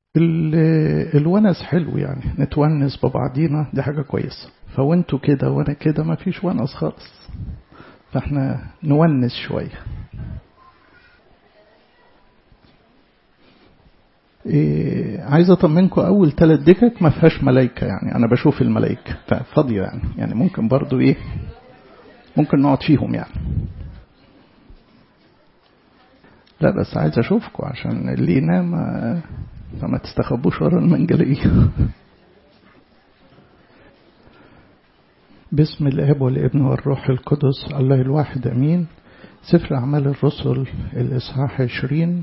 الونس حلو يعني نتونس ببعضينا دي حاجة كويسة فوانتوا كده وانا كده ما فيش ونس خالص فاحنا نونس شوية إيه عايز اطمنكم اول ثلاث دكك ما فيهاش ملايكة يعني انا بشوف الملايكة فاضية يعني يعني ممكن برضو ايه ممكن نقعد فيهم يعني لا بس عايز اشوفكم عشان اللي ينام فما تستخبوش ورا المنجلية باسم الاب والابن والروح القدس الله الواحد امين سفر اعمال الرسل الاصحاح 20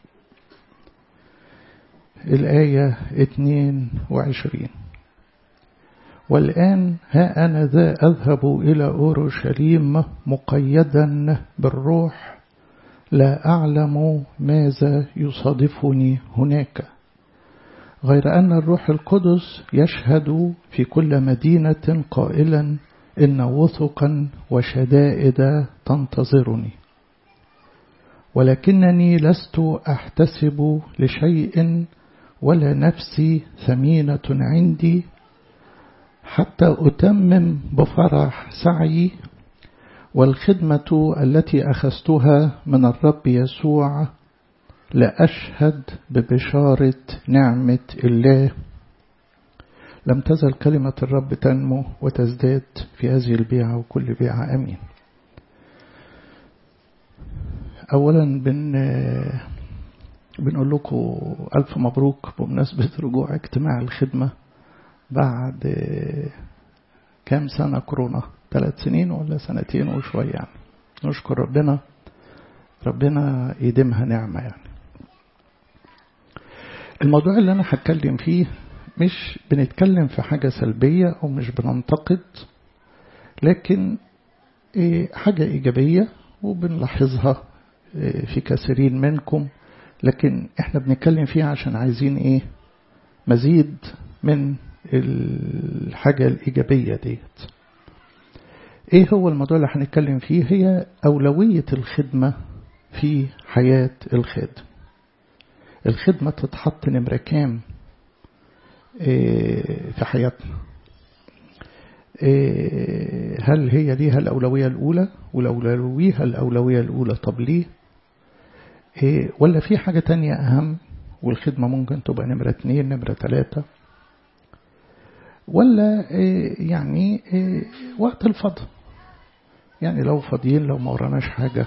الآية 22 والآن ها أنا ذا أذهب إلى أورشليم مقيدا بالروح لا أعلم ماذا يصادفني هناك غير أن الروح القدس يشهد في كل مدينة قائلا إن وثقا وشدائد تنتظرني ولكنني لست أحتسب لشيء ولا نفسي ثمينة عندي حتى أتمم بفرح سعي والخدمة التي أخذتها من الرب يسوع لأشهد ببشارة نعمة الله لم تزل كلمة الرب تنمو وتزداد في هذه البيعة وكل بيعة أمين أولا بن بنقول لكم ألف مبروك بمناسبة رجوع اجتماع الخدمة بعد كام سنة كورونا ثلاث سنين ولا سنتين وشوية يعني نشكر ربنا ربنا يديمها نعمة يعني الموضوع اللي أنا هتكلم فيه مش بنتكلم في حاجة سلبية أو مش بننتقد لكن حاجة إيجابية وبنلاحظها في كثيرين منكم لكن احنا بنتكلم فيها عشان عايزين ايه مزيد من الحاجة الإيجابية ديت ايه هو الموضوع اللي هنتكلم فيه هي أولوية الخدمة في حياة الخادم الخدمة تتحط نمرة كام إيه في حياتنا إيه هل هي ليها الأولوية الأولى ولو ليها الأولوية الأولى طب ليه إيه ولا في حاجة تانية أهم والخدمة ممكن تبقى نمرة اتنين نمرة تلاتة ولا إيه يعني إيه وقت الفضل يعني لو فاضيين لو ما وراناش حاجة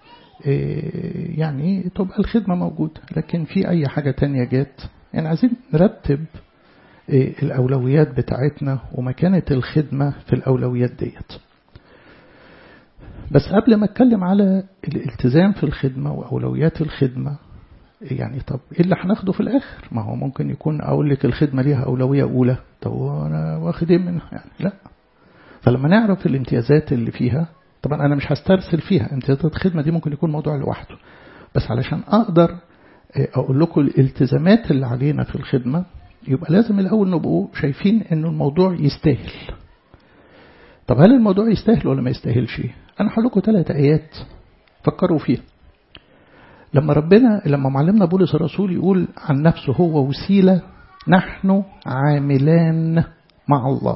يعني تبقى الخدمة موجودة لكن في أي حاجة تانية جات يعني عايزين نرتب الأولويات بتاعتنا ومكانة الخدمة في الأولويات ديت بس قبل ما اتكلم على الالتزام في الخدمة وأولويات الخدمة يعني طب ايه اللي هناخده في الاخر ما هو ممكن يكون اقول لك الخدمة ليها اولوية اولى طب انا واخد ايه منها يعني لا فلما نعرف الامتيازات اللي فيها طبعا انا مش هسترسل فيها امتيازات الخدمة دي ممكن يكون موضوع لوحده بس علشان اقدر اقول لكم الالتزامات اللي علينا في الخدمة يبقى لازم الاول نبقوا شايفين انه الموضوع يستاهل طب هل الموضوع يستاهل ولا ما يستاهلش انا هقول لكم ثلاث ايات فكروا فيها لما ربنا لما معلمنا بولس الرسول يقول عن نفسه هو وسيلة نحن عاملان مع الله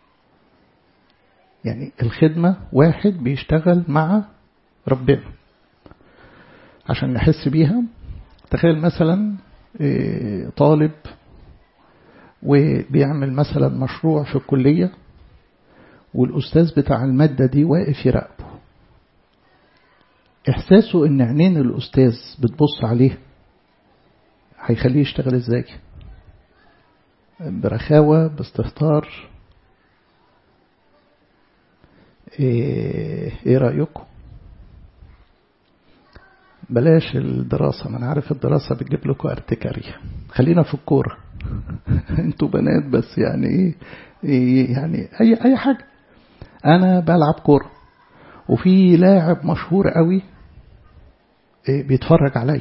يعني الخدمة واحد بيشتغل مع ربنا عشان نحس بيها تخيل مثلا طالب وبيعمل مثلا مشروع في الكلية والأستاذ بتاع المادة دي واقف يراقبه إحساسه إن عينين الأستاذ بتبص عليه هيخليه يشتغل إزاي برخاوة باستهتار إيه, إيه رأيكم بلاش الدراسة ما أنا عارف الدراسة بتجيب لكم ارتكارية خلينا في الكورة انتوا بنات بس يعني ايه, إيه يعني اي اي حاجة انا بلعب كورة وفي لاعب مشهور قوي إيه بيتفرج عليا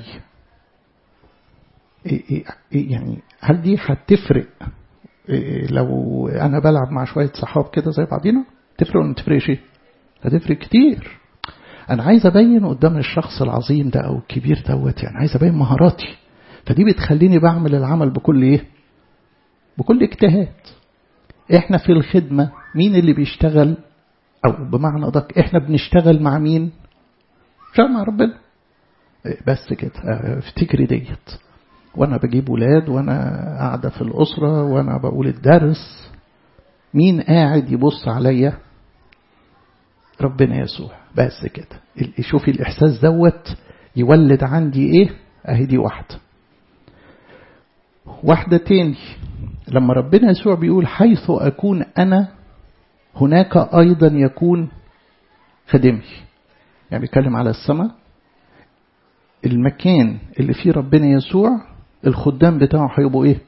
إيه إيه يعني هل دي هتفرق لو انا بلعب مع شوية صحاب كده زي بعضينا تفرق ولا ما تفرقش هتفرق كتير انا عايز ابين قدام الشخص العظيم ده او الكبير دوت يعني عايز ابين مهاراتي فدي بتخليني بعمل العمل بكل ايه بكل اجتهاد احنا في الخدمة مين اللي بيشتغل او بمعنى ادق احنا بنشتغل مع مين شغل مع ربنا بس كده افتكري ديت وانا بجيب ولاد وانا قاعدة في الاسرة وانا بقول الدرس مين قاعد يبص عليا ربنا يسوع بس كده شوفي الإحساس دوت يولد عندي إيه أهي دي واحدة واحدة تاني لما ربنا يسوع بيقول حيث أكون أنا هناك أيضا يكون خدمي يعني بيتكلم على السماء المكان اللي فيه ربنا يسوع الخدام بتاعه هيبقوا ايه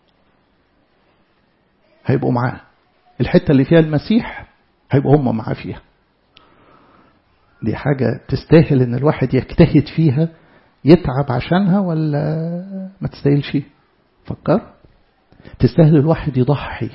هيبقوا معاه الحتة اللي فيها المسيح هيبقوا هم معاه فيها دي حاجة تستاهل ان الواحد يجتهد فيها يتعب عشانها ولا ما تستاهلش فكر تستاهل الواحد يضحي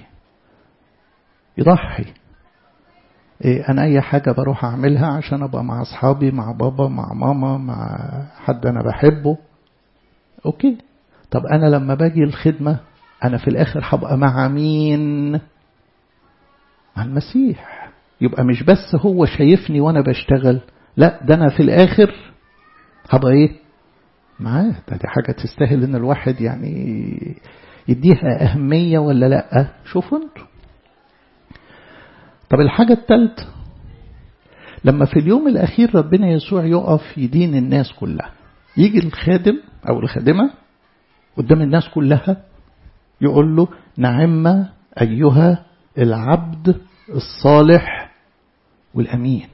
يضحي إيه أنا أي حاجة بروح أعملها عشان أبقى مع أصحابي مع بابا مع ماما مع حد أنا بحبه أوكي طب أنا لما باجي الخدمة أنا في الآخر هبقى مع مين مع المسيح يبقى مش بس هو شايفني وأنا بشتغل لا ده أنا في الآخر هبقى إيه معاه ده دي حاجة تستاهل إن الواحد يعني يديها أهمية ولا لأ شوفوا انتوا طب الحاجة الثالثة لما في اليوم الأخير ربنا يسوع يقف يدين الناس كلها يجي الخادم أو الخادمة قدام الناس كلها يقول له نعم أيها العبد الصالح والأمين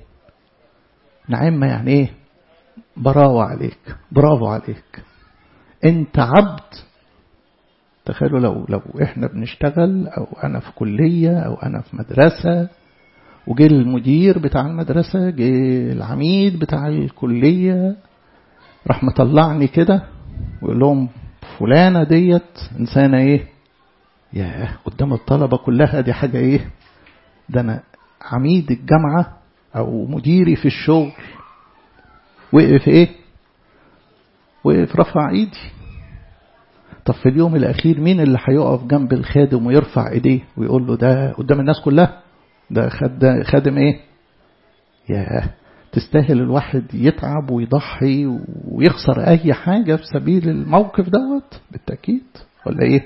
نعم يعني إيه براو عليك برافو عليك أنت عبد تخيلوا لو لو احنا بنشتغل او انا في كليه او انا في مدرسه وجه المدير بتاع المدرسه جه العميد بتاع الكليه راح مطلعني كده ويقول لهم فلانه ديت انسانه ايه يا قدام الطلبه كلها دي حاجه ايه ده انا عميد الجامعه او مديري في الشغل وقف ايه وقف رفع ايدي طب في اليوم الأخير مين اللي هيقف جنب الخادم ويرفع إيديه ويقول له ده قدام الناس كلها ده خد خادم إيه ياه تستاهل الواحد يتعب ويضحي ويخسر أي حاجة في سبيل الموقف دوت بالتأكيد ولا إيه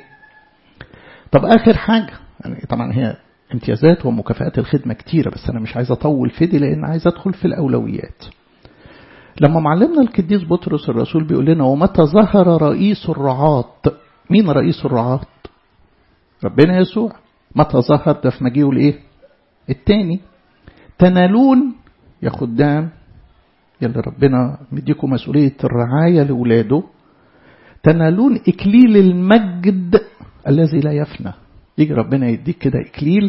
طب آخر حاجة يعني طبعا هي امتيازات ومكافآت الخدمة كتيرة بس أنا مش عايز أطول في دي لأن عايز أدخل في الأولويات لما معلمنا القديس بطرس الرسول بيقول لنا ومتى ظهر رئيس الرعاة مين رئيس الرعاة ربنا يسوع متى ظهر ده في مجيئه الايه التاني تنالون يا خدام يلي ربنا مديكم مسؤولية الرعاية لأولاده تنالون إكليل المجد الذي لا يفنى يجي ربنا يديك كده إكليل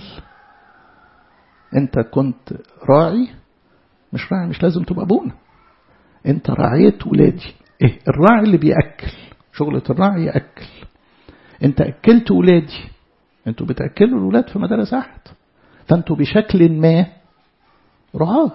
أنت كنت راعي مش راعي مش لازم تبقى أبونا انت رعيت ولادي ايه الراعي اللي بيأكل شغلة الراعي يأكل انت أكلت ولادي انتوا بتأكلوا الولاد في مدارس أحد فانتوا بشكل ما رعاة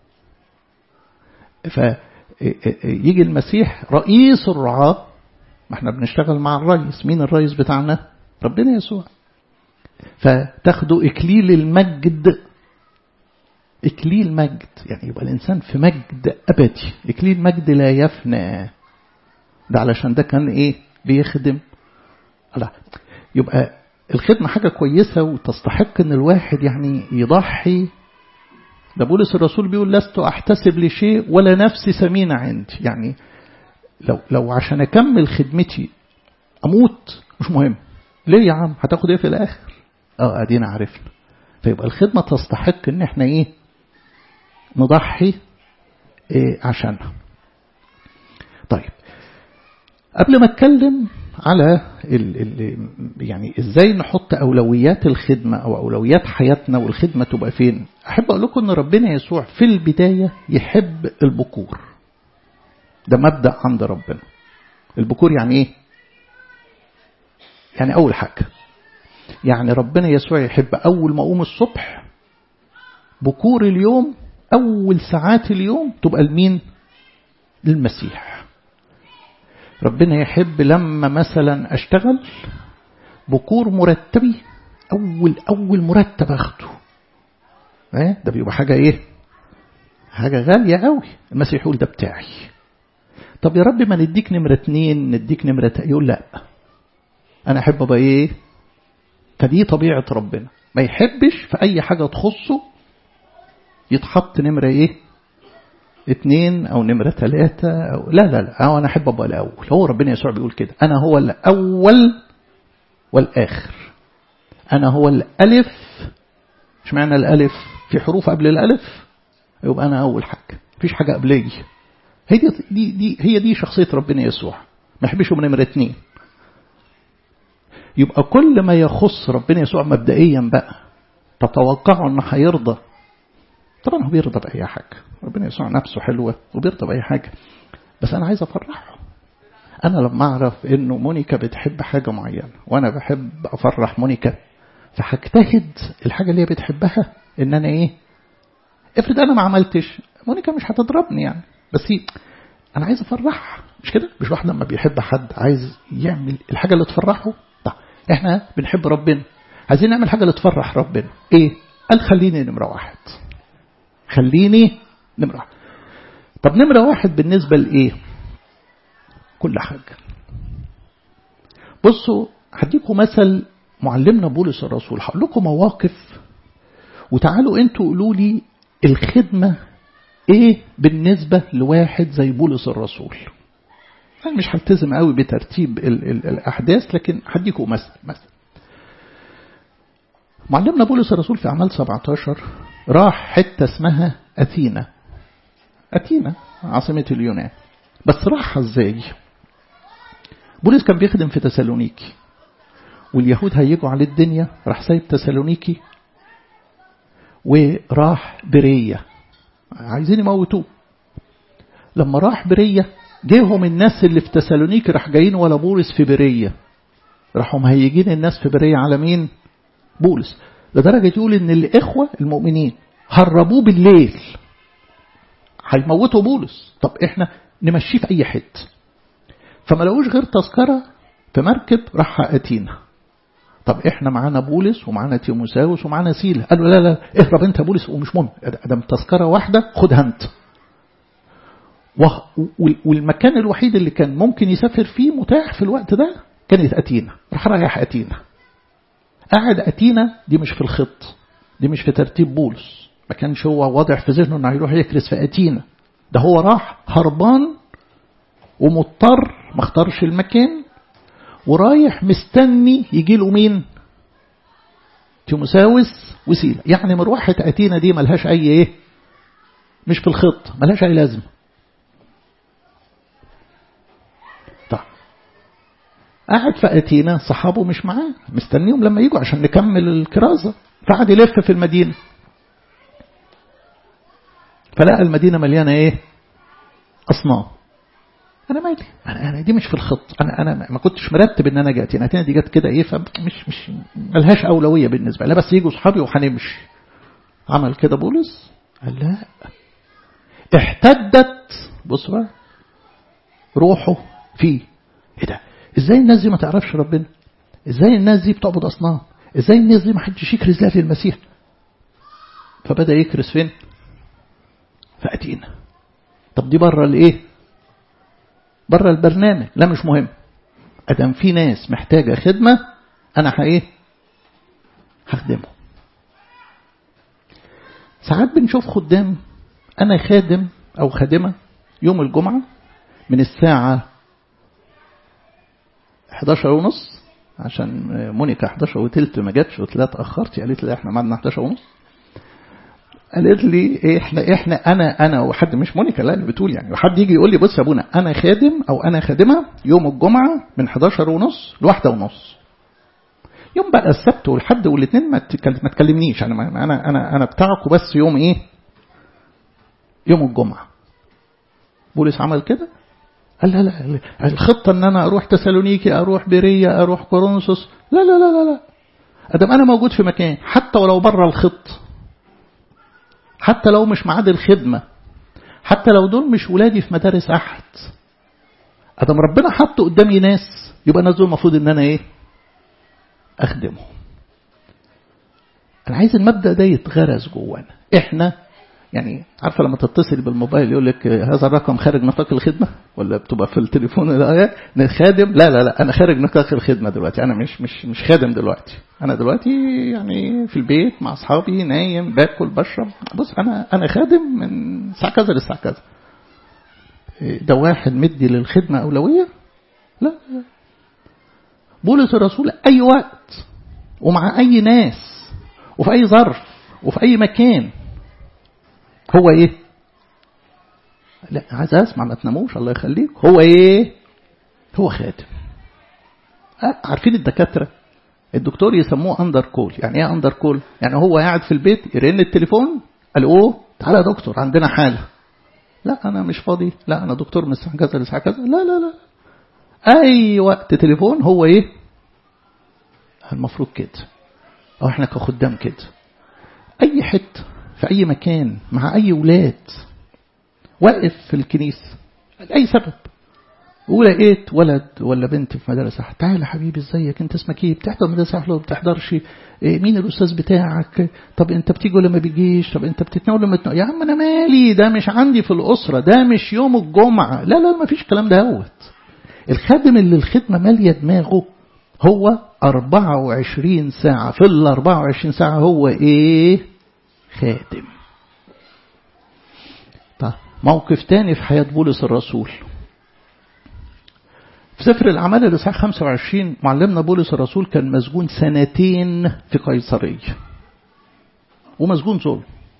فيجي المسيح رئيس الرعاة ما احنا بنشتغل مع الرئيس مين الرئيس بتاعنا ربنا يسوع فتاخدوا إكليل المجد إكليل مجد يعني يبقى الإنسان في مجد أبدي إكليل مجد لا يفنى ده علشان ده كان إيه بيخدم الله يبقى الخدمة حاجة كويسة وتستحق إن الواحد يعني يضحي ده بولس الرسول بيقول لست أحتسب لشيء ولا نفسي ثمينة عندي يعني لو لو عشان أكمل خدمتي أموت مش مهم ليه يا عم هتاخد إيه في الآخر اه أدينا عرفنا فيبقى الخدمة تستحق إن إحنا إيه نضحي إيه عشانها طيب قبل ما اتكلم على ال ال يعني ازاي نحط اولويات الخدمه او اولويات حياتنا والخدمه تبقى فين احب اقول لكم ان ربنا يسوع في البدايه يحب البكور ده مبدا عند ربنا البكور يعني ايه يعني اول حاجه يعني ربنا يسوع يحب اول ما اقوم الصبح بكور اليوم أول ساعات اليوم تبقى لمين للمسيح ربنا يحب لما مثلا اشتغل بكور مرتبي اول اول مرتب اخده ايه ده بيبقى حاجه ايه حاجه غاليه قوي المسيح يقول ده بتاعي طب يا رب ما نديك نمره اتنين نديك نمره يقول لا انا احب ابقى ايه فدي طبيعه ربنا ما يحبش في اي حاجه تخصه يتحط نمره ايه اتنين او نمرة ثلاثة أو لا لا لا أو أنا أحب أبقى الأول هو ربنا يسوع بيقول كده أنا هو الأول والآخر أنا هو الألف مش معنى الألف في حروف قبل الألف يبقى أنا أول حاجة مفيش حاجة قبلي هي دي, دي, دي هي دي شخصية ربنا يسوع ما يحبش من نمرة اتنين يبقى كل ما يخص ربنا يسوع مبدئيا بقى تتوقعوا انه هيرضى طبعا هو بيرضى بأي حاجة ربنا يسوع نفسه حلوة وبيرضى بأي حاجة بس أنا عايز أفرحه أنا لما أعرف إنه مونيكا بتحب حاجة معينة وأنا بحب أفرح مونيكا فهجتهد الحاجة اللي هي بتحبها إن أنا إيه افرض أنا ما عملتش مونيكا مش هتضربني يعني بس أنا عايز أفرحها مش كده مش واحد لما بيحب حد عايز يعمل الحاجة اللي تفرحه طيب إحنا بنحب ربنا عايزين نعمل حاجة اللي تفرح ربنا إيه قال خليني نمرة واحد خليني نمرة واحد طب نمرة واحد بالنسبة لإيه كل حاجة بصوا هديكم مثل معلمنا بولس الرسول هقول لكم مواقف وتعالوا انتوا قولوا لي الخدمة ايه بالنسبة لواحد زي بولس الرسول انا مش هلتزم قوي بترتيب ال ال الاحداث لكن هديكم مثل مثل معلمنا بولس الرسول في أعمال 17 راح حتة اسمها أثينا أثينا عاصمة اليونان بس راحها ازاي بولس كان بيخدم في تسالونيكي واليهود هيجوا على الدنيا راح سايب تسالونيكي وراح برية عايزين يموتوه لما راح برية جيهم الناس اللي في تسالونيكي راح جايين ولا بولس في برية راحوا مهيجين الناس في برية على مين بولس لدرجة يقول ان الإخوة المؤمنين هربوه بالليل هيموتوا بولس طب احنا نمشيه في اي حته فما لقوش غير تذكرة في مركب راح أتينا طب احنا معانا بولس ومعانا تيموساوس ومعانا سيلا قالوا لا لا اهرب انت بولس ومش مهم ادم تذكرة واحدة خدها انت والمكان الوحيد اللي كان ممكن يسافر فيه متاح في الوقت ده كانت أتينا راح رايح أتينا قاعد أتينا دي مش في الخط دي مش في ترتيب بولس ما كانش هو واضح في ذهنه انه هيروح يكرس في أتينا ده هو راح هربان ومضطر ما اختارش المكان ورايح مستني يجي له مين تيموساوس وسيلة يعني مروحة أتينا دي ملهاش أي إيه مش في الخط ملهاش أي لازمة طيب قاعد في أتينا صحابه مش معاه مستنيهم لما يجوا عشان نكمل الكرازة فقعد يلف في المدينة فلقى المدينة مليانة ايه أصنام أنا مالي أنا, أنا دي مش في الخط أنا أنا ما كنتش مرتب إن أنا جات أنا دي جت كده إيه فمش مش ملهاش أولوية بالنسبة لا بس يجوا أصحابي وهنمشي عمل كده بولس قال لا احتدت بص بقى روحه فيه ايه ده ازاي الناس دي ما تعرفش ربنا ازاي الناس دي بتعبد اصنام ازاي الناس دي ما حدش يكرز لها للمسيح فبدا يكرز فين فاتينا طب دي بره الايه بره البرنامج لا مش مهم ادم في ناس محتاجه خدمه انا ايه هخدمه ساعات بنشوف خدام انا خادم او خادمه يوم الجمعه من الساعه 11 ونص عشان مونيكا 11 وتلت ما جاتش قلت لها اتاخرتي قالت لي احنا معنا 11 ونص قالت لي إيه احنا احنا انا انا وحد مش مونيكا لا اللي بتقول يعني وحد يجي يقول لي بص يا ابونا انا خادم او انا خادمه يوم الجمعه من 11 ونص لواحدة ونص يوم بقى السبت والحد والاثنين ما ما تكلمنيش انا انا انا انا بتاعكم بس يوم ايه يوم الجمعه بولس عمل كده قال لا لا الخطه ان انا اروح تسالونيكي اروح بيريا اروح كورنثوس لا لا لا لا لا ادم انا موجود في مكان حتى ولو بره الخط حتى لو مش ميعاد الخدمة حتى لو دول مش ولادي في مدارس أحد ادم ربنا حط قدامي ناس يبقى الناس دول المفروض ان انا ايه اخدمهم انا عايز المبدا ده يتغرس جوانا احنا يعني عارفه لما تتصل بالموبايل يقول لك هذا الرقم خارج نطاق الخدمه ولا بتبقى في التليفون خادم لا لا لا انا خارج نطاق الخدمه دلوقتي انا مش مش مش خادم دلوقتي انا دلوقتي يعني في البيت مع اصحابي نايم باكل بشرب بص انا انا خادم من الساعه كذا للساعه كذا ده واحد مدي للخدمه اولويه لا بولس الرسول اي وقت ومع اي ناس وفي اي ظرف وفي اي مكان هو ايه لا عايز اسمع ما تناموش الله يخليك هو ايه هو خادم أه عارفين الدكاتره الدكتور يسموه اندر كول يعني ايه اندر كول يعني هو قاعد في البيت يرن التليفون قال اوه تعالى يا دكتور عندنا حاله لا انا مش فاضي لا انا دكتور من الساعه كذا للساعه كذا لا لا لا اي وقت تليفون هو ايه المفروض كده او احنا كخدام كده اي حته في أي مكان مع أي ولاد واقف في الكنيسة أي سبب ولقيت ولد ولا بنت في مدرسة تعالى حبيبي ازيك انت اسمك ايه بتحضر مدرسة ولا ما بتحضرش إيه مين الأستاذ بتاعك طب انت بتيجي ولا ما بيجيش طب انت بتتناول ولا ما يا عم انا مالي ده مش عندي في الأسرة ده مش يوم الجمعة لا لا ما فيش الكلام دوت الخادم اللي الخدمة مالية دماغه هو 24 ساعة في ال 24 ساعة هو ايه خادم طيب موقف تاني في حياة بولس الرسول في سفر الأعمال الإصحاح 25 معلمنا بولس الرسول كان مسجون سنتين في قيصرية ومسجون ظلم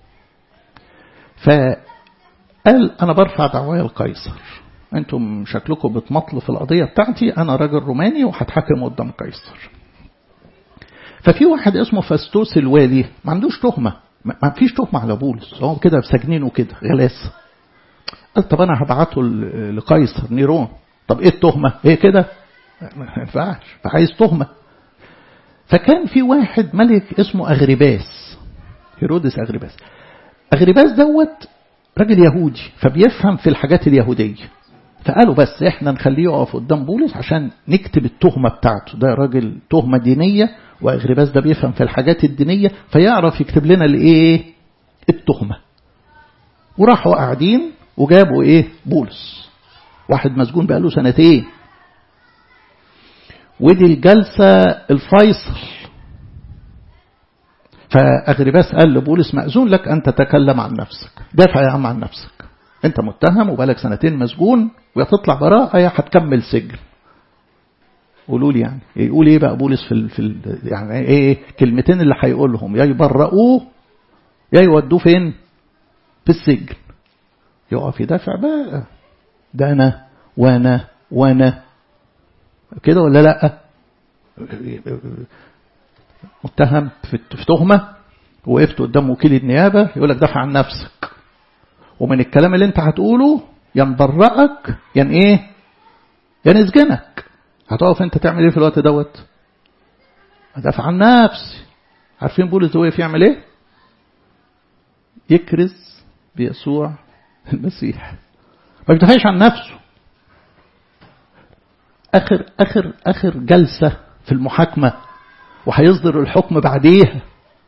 فقال أنا برفع دعوايا لقيصر أنتم شكلكم بتمطلوا في القضية بتاعتي أنا راجل روماني وهتحاكم قدام قيصر ففي واحد اسمه فاستوس الوالي ما عندوش تهمة ما فيش تهمة على بولس هو كده ساجنينه كده غلاسة قال طب أنا هبعته لقيصر نيرون طب إيه التهمة إيه كده ما ينفعش فعايز تهمة فكان في واحد ملك اسمه أغرباس هيرودس أغرباس أغرباس دوت راجل يهودي فبيفهم في الحاجات اليهودية فقالوا بس احنا نخليه يقف قدام بولس عشان نكتب التهمة بتاعته ده راجل تهمة دينية وأغرباس ده بيفهم في الحاجات الدينية فيعرف يكتب لنا الايه التهمة وراحوا قاعدين وجابوا ايه بولس واحد مسجون بقاله سنتين ودي الجلسة الفيصل فأغرباس قال لبولس مأذون لك أن تتكلم عن نفسك دافع يا عم عن نفسك أنت متهم وبقالك سنتين مسجون ويا تطلع براءة يا هتكمل سجن قولوا لي يعني يقول ايه بقى بولس في ال في ال يعني ايه كلمتين اللي هيقولهم يا يبرئوه يا يودوه فين في السجن يقف يدافع بقى ده انا وانا وانا كده ولا لا متهم في تهمه وقفت قدام وكيل النيابه يقول لك دافع عن نفسك ومن الكلام اللي انت هتقوله يا نبرئك يا ايه يا نسجنك هتقف انت تعمل ايه في الوقت دوت ادافع عن نفسي عارفين بولس وقف يعمل ايه يكرز بيسوع المسيح ما بيدافعش عن نفسه اخر اخر اخر جلسه في المحاكمه وهيصدر الحكم بعديها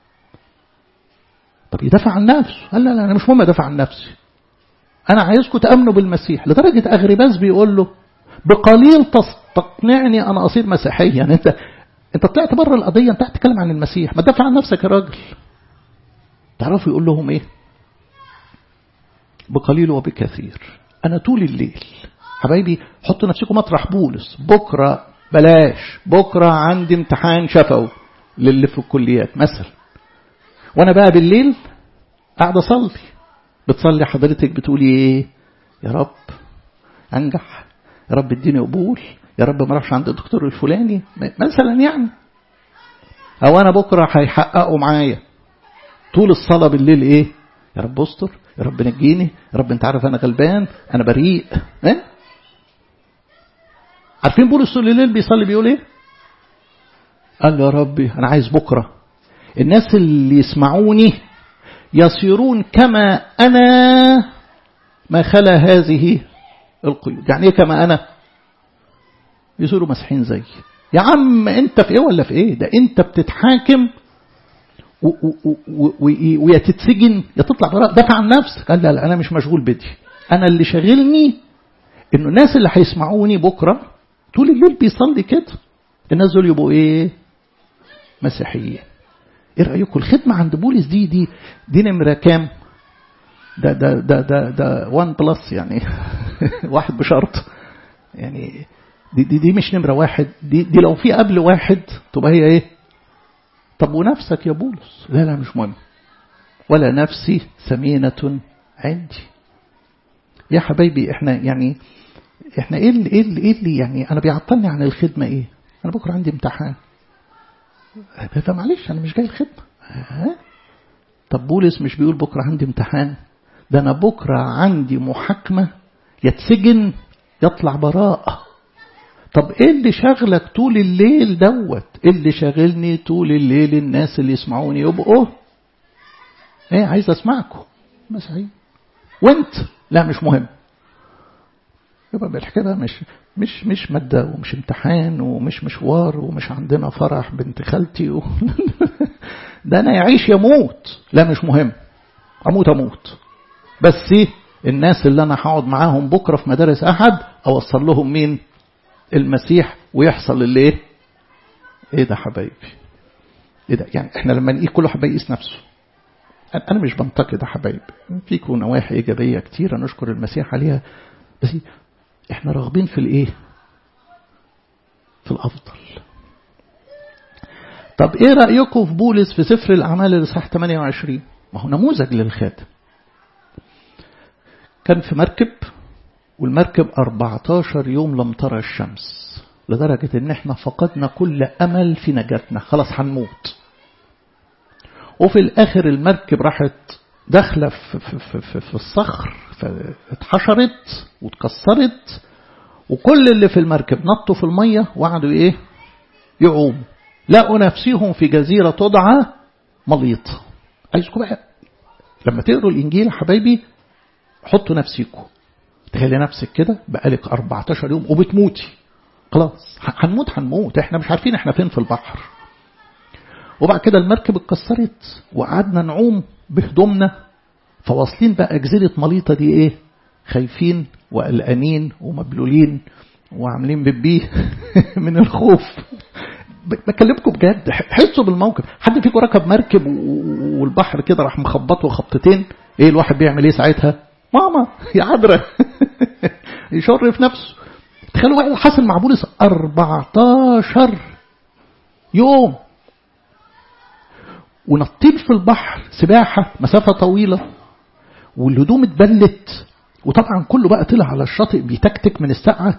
طب يدافع عن نفسه قال لا لا انا مش مهم ادافع عن نفسي انا عايزكم تامنوا بالمسيح لدرجه اغرباس بيقول له بقليل تقنعني انا اصير مسيحيا يعني انت انت طلعت بره القضيه انت هتتكلم عن المسيح ما تدافع عن نفسك يا راجل تعرفوا يقول لهم ايه بقليل وبكثير انا طول الليل حبايبي حطوا نفسكم مطرح بولس بكره بلاش بكره عندي امتحان شفوي للي في الكليات مثلا وانا بقى بالليل قاعد اصلي بتصلي حضرتك بتقولي ايه يا رب انجح يا رب اديني قبول يا رب ما اروحش عند الدكتور الفلاني مثلا يعني او انا بكره هيحققوا معايا طول الصلاه بالليل ايه يا رب استر يا رب نجيني يا رب انت عارف انا غلبان انا بريء إيه؟ عارفين بولس طول الليل بيصلي بيقول ايه قال له يا ربي انا عايز بكره الناس اللي يسمعوني يصيرون كما انا ما خلا هذه القيود يعني ايه كما انا يصيروا مسيحيين زي يا عم انت في ايه ولا في ايه ده انت بتتحاكم ويا تتسجن يا تطلع براء دافع عن نفسك قال لا لا انا مش مشغول بدي انا اللي شاغلني انه الناس اللي هيسمعوني بكره طول الليل بيصلي كده الناس دول يبقوا ايه مسيحيين ايه رايكم الخدمه عند بولس دي دي دي نمره كام ده ده ده ده ده 1 بلس يعني واحد بشرط يعني دي, دي دي مش نمره واحد دي دي لو في قبل واحد تبقى هي ايه طب ونفسك يا بولس لا لا مش مهم ولا نفسي ثمينة عندي يا حبايبي احنا يعني احنا ايه اللي ايه اللي, إيه اللي يعني انا بيعطلني عن الخدمة ايه انا بكرة عندي امتحان فمعلش انا مش جاي الخدمة ها؟ طب بولس مش بيقول بكرة عندي امتحان ده انا بكرة عندي محاكمة يتسجن يطلع براءة طب ايه اللي شغلك طول الليل دوت ايه اللي شاغلني طول الليل الناس اللي يسمعوني يبقوا ايه عايز اسمعكم مسيحيين وانت لا مش مهم يبقى بالحكايه بقى مش مش مش ماده ومش امتحان ومش مشوار ومش عندنا فرح بنت خالتي و... ده انا يعيش يموت لا مش مهم اموت اموت بس الناس اللي انا هقعد معاهم بكره في مدارس احد اوصل لهم مين المسيح ويحصل اللي ايه ايه ده حبايبي ايه ده يعني احنا لما نقيس كل واحد يقيس نفسه انا مش بنتقد يا حبايب فيكم نواحي ايجابيه كتيره نشكر المسيح عليها بس احنا راغبين في الايه في الافضل طب ايه رايكم في بولس في سفر الاعمال الاصحاح 28 ما هو نموذج للخادم كان في مركب والمركب 14 يوم لم ترى الشمس لدرجة ان احنا فقدنا كل امل في نجاتنا خلاص هنموت وفي الاخر المركب راحت داخلة في, في, في, في الصخر فاتحشرت واتكسرت وكل اللي في المركب نطوا في المية وقعدوا ايه يعوموا لقوا نفسهم في جزيرة تدعى مليط عايزكم بقى لما تقروا الانجيل يا حبايبي حطوا نفسيكم تخيلي نفسك كده بقالك 14 يوم وبتموتي خلاص هنموت هنموت احنا مش عارفين احنا فين في البحر وبعد كده المركب اتكسرت وقعدنا نعوم بهدومنا فواصلين بقى جزيرة مليطة دي ايه خايفين وقلقانين ومبلولين وعاملين ببيه من الخوف بكلمكم بجد حسوا بالموقف حد فيكم ركب مركب والبحر كده راح مخبطه خبطتين ايه الواحد بيعمل ايه ساعتها ماما يا عذرة يشر في نفسه تخيلوا واحد حصل مع بولس 14 يوم ونطين في البحر سباحة مسافة طويلة والهدوم اتبلت وطبعا كله بقى طلع على الشاطئ بيتكتك من السقعة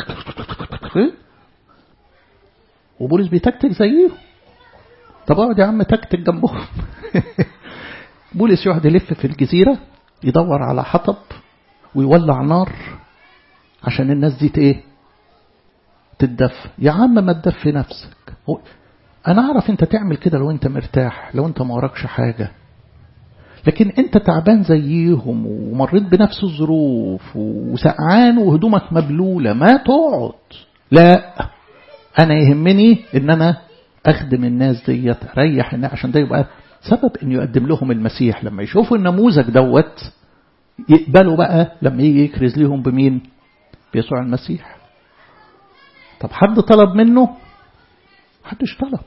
وبولس بيتكتك زيه طب اقعد يا عم تكتك جنبهم بولس يقعد يلف في الجزيرة يدور على حطب ويولع نار عشان الناس دي ايه تتدفى يا عم ما تدفي نفسك انا اعرف انت تعمل كده لو انت مرتاح لو انت ما وراكش حاجه لكن انت تعبان زيهم ومريت بنفس الظروف وسقعان وهدومك مبلوله ما تقعد لا انا يهمني ان انا اخدم الناس ديت اريح الناس عشان ده يبقى سبب ان يقدم لهم المسيح لما يشوفوا النموذج دوت يقبلوا بقى لما يجي يكرز ليهم بمين بيسوع المسيح طب حد طلب منه حدش طلب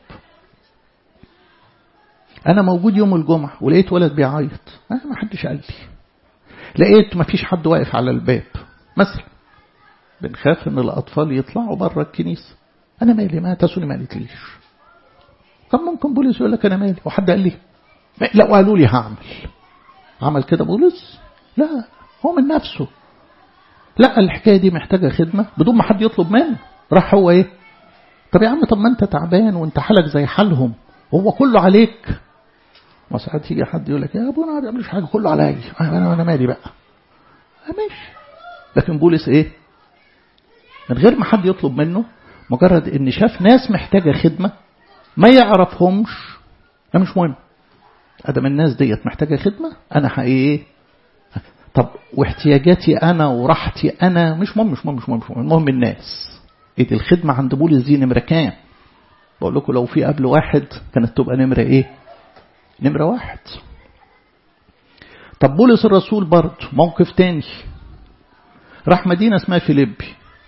انا موجود يوم الجمعة ولقيت ولد بيعيط أنا ما حدش قال لي لقيت ما فيش حد واقف على الباب مثلا بنخاف ان الاطفال يطلعوا بره الكنيسة انا مالي ما تسوني ما قالتليش طب ممكن بولس يقول لك انا مالي وحد قال لي لا وقالوا لي هعمل عمل كده بولس لا هو من نفسه لا الحكاية دي محتاجة خدمة بدون ما حد يطلب منه راح هو ايه طب يا عم طب ما انت تعبان وانت حالك زي حالهم هو كله عليك وساعات يجي حد يقول لك يا ابونا ما بيعملش حاجه كله عليا انا انا مالي بقى ماشي لكن بولس ايه من غير ما حد يطلب منه مجرد ان شاف ناس محتاجه خدمه ما يعرفهمش ده مش مهم ادم الناس ديت محتاجه خدمه انا ايه طب واحتياجاتي انا وراحتي انا مش مهم مش مهم مش مهم, مش مهم. المهم الناس ايه دي الخدمة عند بولس دي نمرة كام بقول لكم لو في قبل واحد كانت تبقى نمرة ايه نمرة واحد طب بولس الرسول برضه موقف تاني راح مدينة اسمها فيليبي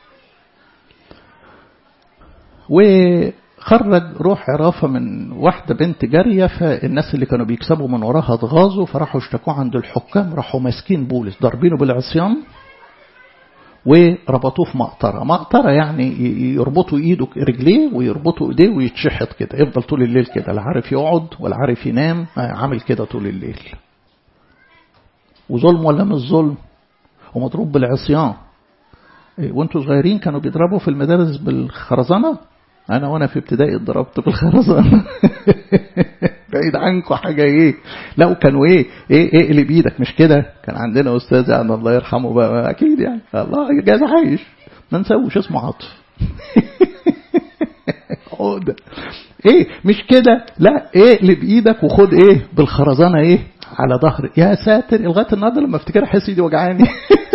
وخرج روح عرافة من واحدة بنت جارية فالناس اللي كانوا بيكسبوا من وراها اتغاظوا فراحوا اشتكوه عند الحكام راحوا ماسكين بولس ضاربينه بالعصيان وربطوه في مقطرة مقطرة يعني يربطوا ايده رجليه ويربطوا ايديه ويتشحط كده يفضل طول الليل كده لا عارف يقعد ولا عارف ينام عامل كده طول الليل وظلم ولا مش ظلم ومضروب بالعصيان وانتوا صغيرين كانوا بيضربوا في المدارس بالخرزانة انا وانا في ابتدائي اتضربت بالخرزانة بعيد عنكم حاجة ايه لا وكانوا ايه ايه ايه اللي بايدك مش كده كان عندنا استاذ يعني الله يرحمه بقى اكيد يعني الله جاز عايش ما نسوش اسمه عاطف عقدة ايه مش كده لا ايه اللي بايدك وخد ايه بالخرزانة ايه على ظهر يا ساتر لغايه النهارده لما افتكر احس ايدي وجعاني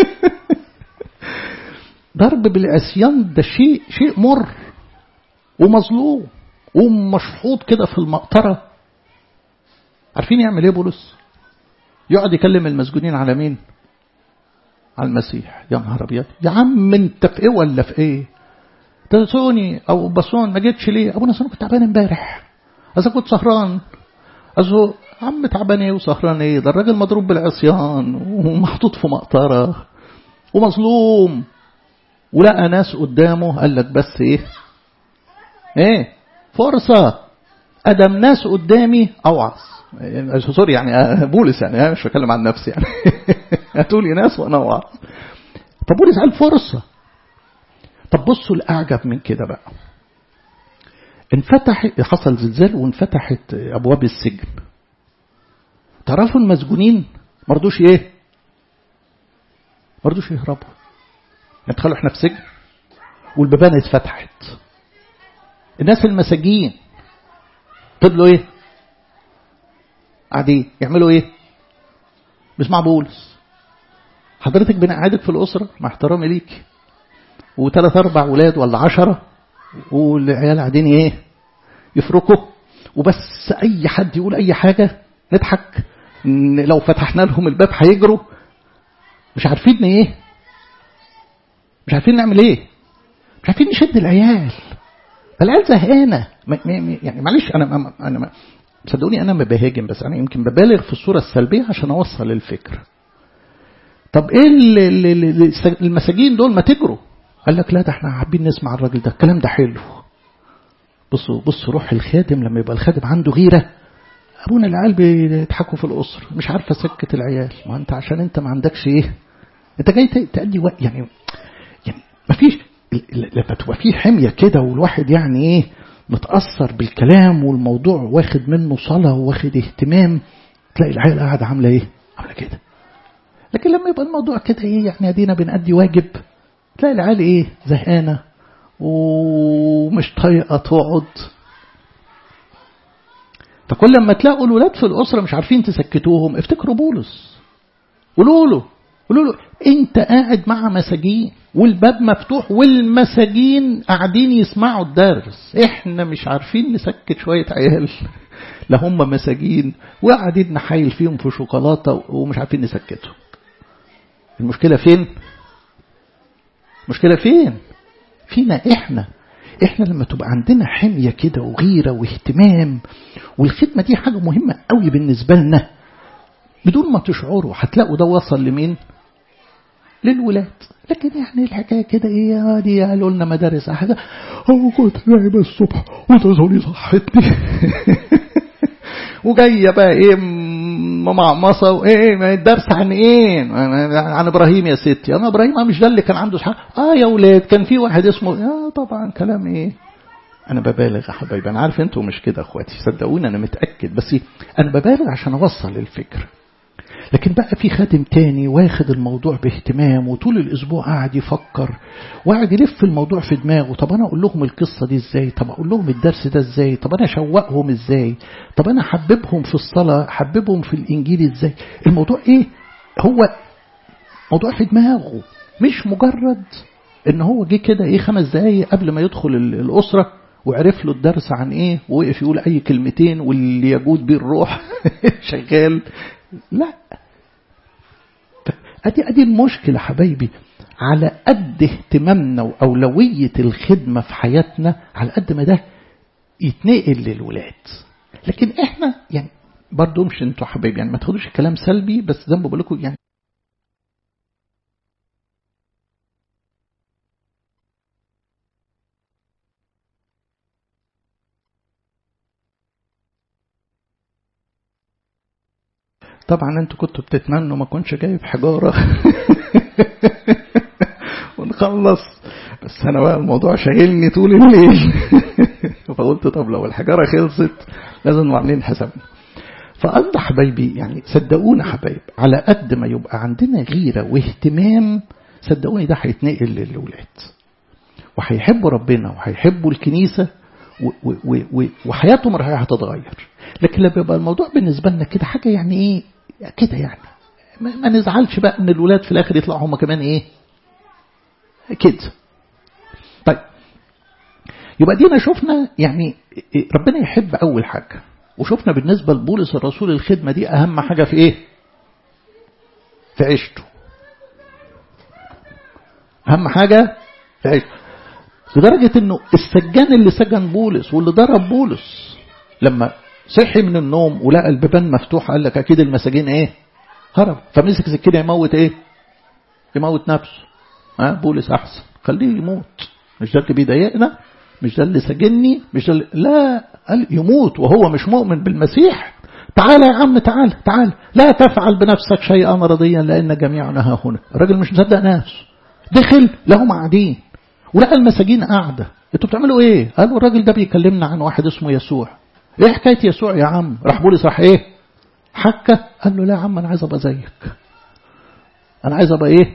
ضرب بالعصيان ده شيء شيء مر ومظلوم ومشحوط كده في المقطره عارفين يعمل ايه بولس يقعد يكلم المسجونين على مين على المسيح يا نهار ابيض يا عم انت في ايه ولا في ايه تسوني او بصون ما جيتش ليه ابونا سوني كنت تعبان امبارح اذا كنت سهران أزو عم تعبان ايه وسهران ايه ده الراجل مضروب بالعصيان ومحطوط في مقطرة ومظلوم ولقى ناس قدامه قال لك بس ايه ايه فرصة ادم ناس قدامي اوعظ سوري يعني بولس يعني انا مش بتكلم عن نفسي يعني هاتوا لي ناس وانا اوعظ فبولس قال فرصة طب بصوا الاعجب من كده بقى انفتح حصل زلزال وانفتحت ابواب السجن تعرفوا المسجونين مرضوش ايه مرضوش يهربوا تخيلوا احنا في سجن والبيبان اتفتحت الناس المساجين فضلوا ايه قاعدين يعملوا ايه بيسمعوا بولس حضرتك بنقعدك في الأسرة مع احترامي ليك وثلاث أربع ولاد ولا عشرة والعيال قاعدين ايه يفركوا وبس اي حد يقول اي حاجة نضحك لو فتحنا لهم الباب هيجروا مش عارفين ايه مش عارفين نعمل ايه مش عارفين نشد العيال العيال زهقانه يعني معلش انا انا صدقوني انا ما بهاجم بس انا يمكن ببالغ في الصوره السلبيه عشان اوصل الفكره طب ايه المساجين دول ما تجروا قال لك لا ده احنا حابين نسمع الراجل ده الكلام ده حلو بصوا بصوا روح الخادم لما يبقى الخادم عنده غيرة أبونا العيال بيضحكوا في الأسر مش عارفة سكة العيال ما أنت عشان أنت ما عندكش إيه أنت جاي تأدي وقت يعني يعني ما فيش لما تبقى في حمية كده والواحد يعني إيه متأثر بالكلام والموضوع واخد منه صلاة واخد اهتمام تلاقي العيال قاعدة عاملة إيه عاملة كده لكن لما يبقى الموضوع كده إيه يعني أدينا بنأدي واجب تلاقي العيال ايه زهقانة ومش طايقة تقعد فكل لما تلاقوا الولاد في الأسرة مش عارفين تسكتوهم افتكروا بولس قولوا له قولوا له انت قاعد مع مساجين والباب مفتوح والمساجين قاعدين يسمعوا الدرس احنا مش عارفين نسكت شوية عيال لا هم مساجين وقاعدين نحايل فيهم في شوكولاتة ومش عارفين نسكتهم المشكلة فين مشكلة فين فينا احنا احنا لما تبقى عندنا حمية كده وغيرة واهتمام والخدمة دي حاجة مهمة قوي بالنسبة لنا بدون ما تشعروا هتلاقوا ده وصل لمين للولاد لكن يعني الحكاية كده ايه دي قالوا لنا مدارس حاجة هو كنت نايم الصبح وتصلي صحتني وجاية بقى ايه ممعمصة وايه الدرس عن ايه عن ابراهيم يا ستي انا ابراهيم مش ده اللي كان عنده صحة اه يا ولاد كان في واحد اسمه اه طبعا كلام ايه انا ببالغ يا حبايبي انا عارف انتوا مش كده اخواتي صدقوني انا متاكد بس انا ببالغ عشان اوصل الفكره لكن بقى في خادم تاني واخد الموضوع باهتمام وطول الاسبوع قاعد يفكر وقاعد يلف الموضوع في دماغه طب انا اقول لهم القصه دي ازاي طب اقول لهم الدرس ده ازاي طب انا اشوقهم ازاي طب انا احببهم في الصلاه احببهم في الانجيل ازاي الموضوع ايه هو موضوع في دماغه مش مجرد ان هو جه كده ايه خمس دقايق قبل ما يدخل الاسره وعرف له الدرس عن ايه ووقف يقول اي كلمتين واللي يجود بيه الروح شغال لا ادي ادي المشكله حبايبي على قد اهتمامنا واولويه الخدمه في حياتنا على قد ما ده يتنقل للولاد لكن احنا يعني برضه مش انتوا حبايبي يعني ما تاخدوش الكلام سلبي بس زي ما بقول لكم يعني طبعا انتوا كنتوا بتتمنوا ما كنتش جايب حجارة ونخلص بس انا بقى الموضوع شاغلني طول الليل فقلت طب لو الحجارة خلصت لازم نبقى عاملين حسابنا فقصد حبايبي يعني صدقونا حبايب على قد ما يبقى عندنا غيرة واهتمام صدقوني ده هيتنقل للولاد وهيحبوا ربنا وهيحبوا الكنيسة وحياتهم هتتغير لكن لما يبقى الموضوع بالنسبة لنا كده حاجة يعني ايه كده يعني ما نزعلش بقى ان الولاد في الاخر يطلعوا هم كمان ايه كده طيب يبقى دينا شفنا يعني ربنا يحب اول حاجة وشفنا بالنسبة لبولس الرسول الخدمة دي اهم حاجة في ايه في عيشته اهم حاجة في عيشته لدرجة انه السجان اللي سجن بولس واللي ضرب بولس لما صحي من النوم ولقى البيبان مفتوحة قال لك أكيد المساجين إيه هرب فمسك سكينة يموت إيه يموت نفسه ها بولس أحسن خليه يموت مش ده اللي بيضايقنا مش ده اللي سجني مش ده اللي لا قال يموت وهو مش مؤمن بالمسيح تعال يا عم تعال تعال لا تفعل بنفسك شيئا رضيا لأن جميعنا ها هنا الراجل مش مصدق نفسه دخل لهم قاعدين ولقى المساجين قاعدة انتوا بتعملوا ايه قالوا الراجل ده بيكلمنا عن واحد اسمه يسوع ايه حكاية يسوع يا عم راح بولس راح ايه حكى قال له لا يا عم انا عايز ابقى زيك انا عايز ابقى ايه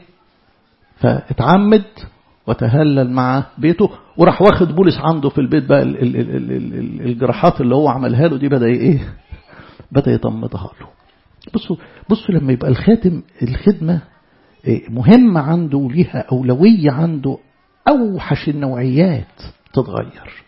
فاتعمد وتهلل مع بيته وراح واخد بولس عنده في البيت بقى ال ال ال ال ال الجراحات اللي هو عملها له دي بدا ايه بدا يطمدها له بصوا بصوا لما يبقى الخاتم الخدمه مهمه عنده وليها اولويه عنده اوحش النوعيات تتغير